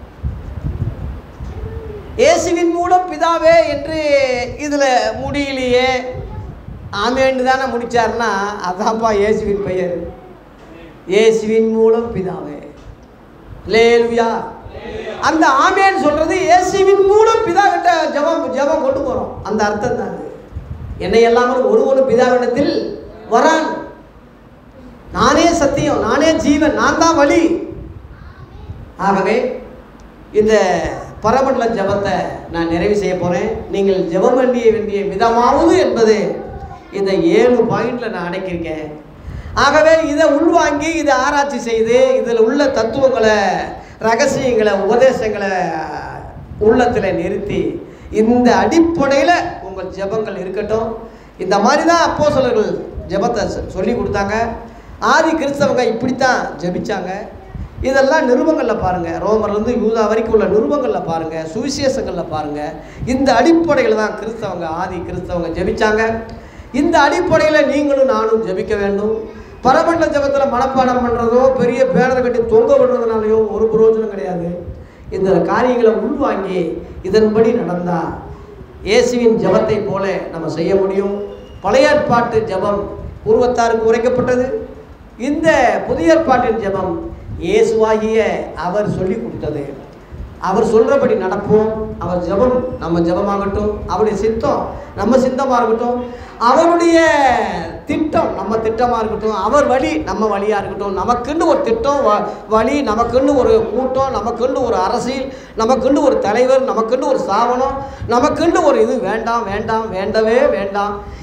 இயேசுவின் மூலம் பிதாவே என்று இதில் முடியலையே ஆமேன்னு தானே முடிச்சாருன்னா அதான்ப்பா இயேசுவின் பெயர் இயேசுவின் மூலம் பிதாவே லேலுயா அந்த ஆமேன்னு சொல்றது இயேசுவின் மூலம் பிதா கிட்ட ஜெபம் ஜெபம் கொண்டு போறோம் அந்த அர்த்தம் தான் அது. என்னை எல்லாமல் ஒருவனும் பிதாவிடத்தில் வரான் நானே சத்தியம் நானே ஜீவன் நான் தான் வழி ஆகவே இந்த பரமண்டல ஜெபத்தை நான் நிறைவு செய்ய போகிறேன் நீங்கள் ஜெபம் வேண்டிய வேண்டிய விதமாவது என்பது இந்த ஏழு பாயிண்டில் நான் அடக்கியிருக்கேன் ஆகவே இதை உள்வாங்கி இதை ஆராய்ச்சி செய்து இதில் உள்ள தத்துவங்களை ரகசியங்களை உபதேசங்களை உள்ளத்தில் நிறுத்தி இந்த அடிப்படையில் உங்கள் ஜெபங்கள் இருக்கட்டும் இந்த மாதிரி தான் அப்போ ஜெபத்தை சொல்லி கொடுத்தாங்க ஆதி கிறிஸ்தவங்க இப்படித்தான் ஜெபிச்சாங்க இதெல்லாம் நிருபங்களில் பாருங்கள் ரோமர்லேருந்து யூதா வரைக்கும் உள்ள நிருபங்களில் பாருங்கள் சுவிசேஷங்களில் பாருங்கள் இந்த அடிப்படையில் தான் கிறிஸ்தவங்க ஆதி கிறிஸ்தவங்க ஜெபிச்சாங்க இந்த அடிப்படையில் நீங்களும் நானும் ஜெபிக்க வேண்டும் பரமண்ட ஜெபத்தில் மனப்பாடம் பண்ணுறதோ பெரிய பேனர் கட்டி தொங்க விடுறதுனாலையோ ஒரு பிரயோஜனம் கிடையாது இந்த காரியங்களை உள்வாங்கி இதன்படி நடந்தால் இயேசுவின் ஜெபத்தை போல நம்ம செய்ய முடியும் பழைய ஏற்பாட்டு ஜெபம் பூர்வத்தாருக்கு உரைக்கப்பட்டது இந்த புதிய ஏற்பாட்டின் ஜெபம் இயேசுவாகிய அவர் சொல்லி கொடுத்தது அவர் சொல்கிறபடி நடப்போம் அவர் ஜெபம் நம்ம ஜெபமாகட்டும் அவருடைய சித்தம் நம்ம சித்தமாக இருக்கட்டும் அவருடைய திட்டம் நம்ம திட்டமாக இருக்கட்டும் அவர் வழி நம்ம வழியாக இருக்கட்டும் நமக்குன்னு ஒரு திட்டம் வ- வழி நமக்குன்னு ஒரு கூட்டம் நமக்குன்னு ஒரு அரசியல் நமக்குன்னு ஒரு தலைவர் நமக்குன்னு ஒரு ஸ்தாபனம் நமக்குன்னு ஒரு இது வேண்டாம் வேண்டாம் வேண்டவே வேண்டாம்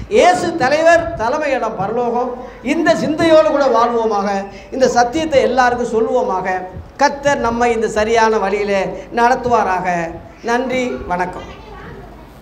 இயேசு தலைவர் தலைமையிடம் பரலோகம் இந்த சிந்தையோடு கூட வாழ்வோமாக இந்த சத்தியத்தை எல்லாருக்கும் சொல்லுவோமாக கர்த்தர் நம்மை இந்த சரியான வழியிலே நடத்துவாராக நன்றி வணக்கம்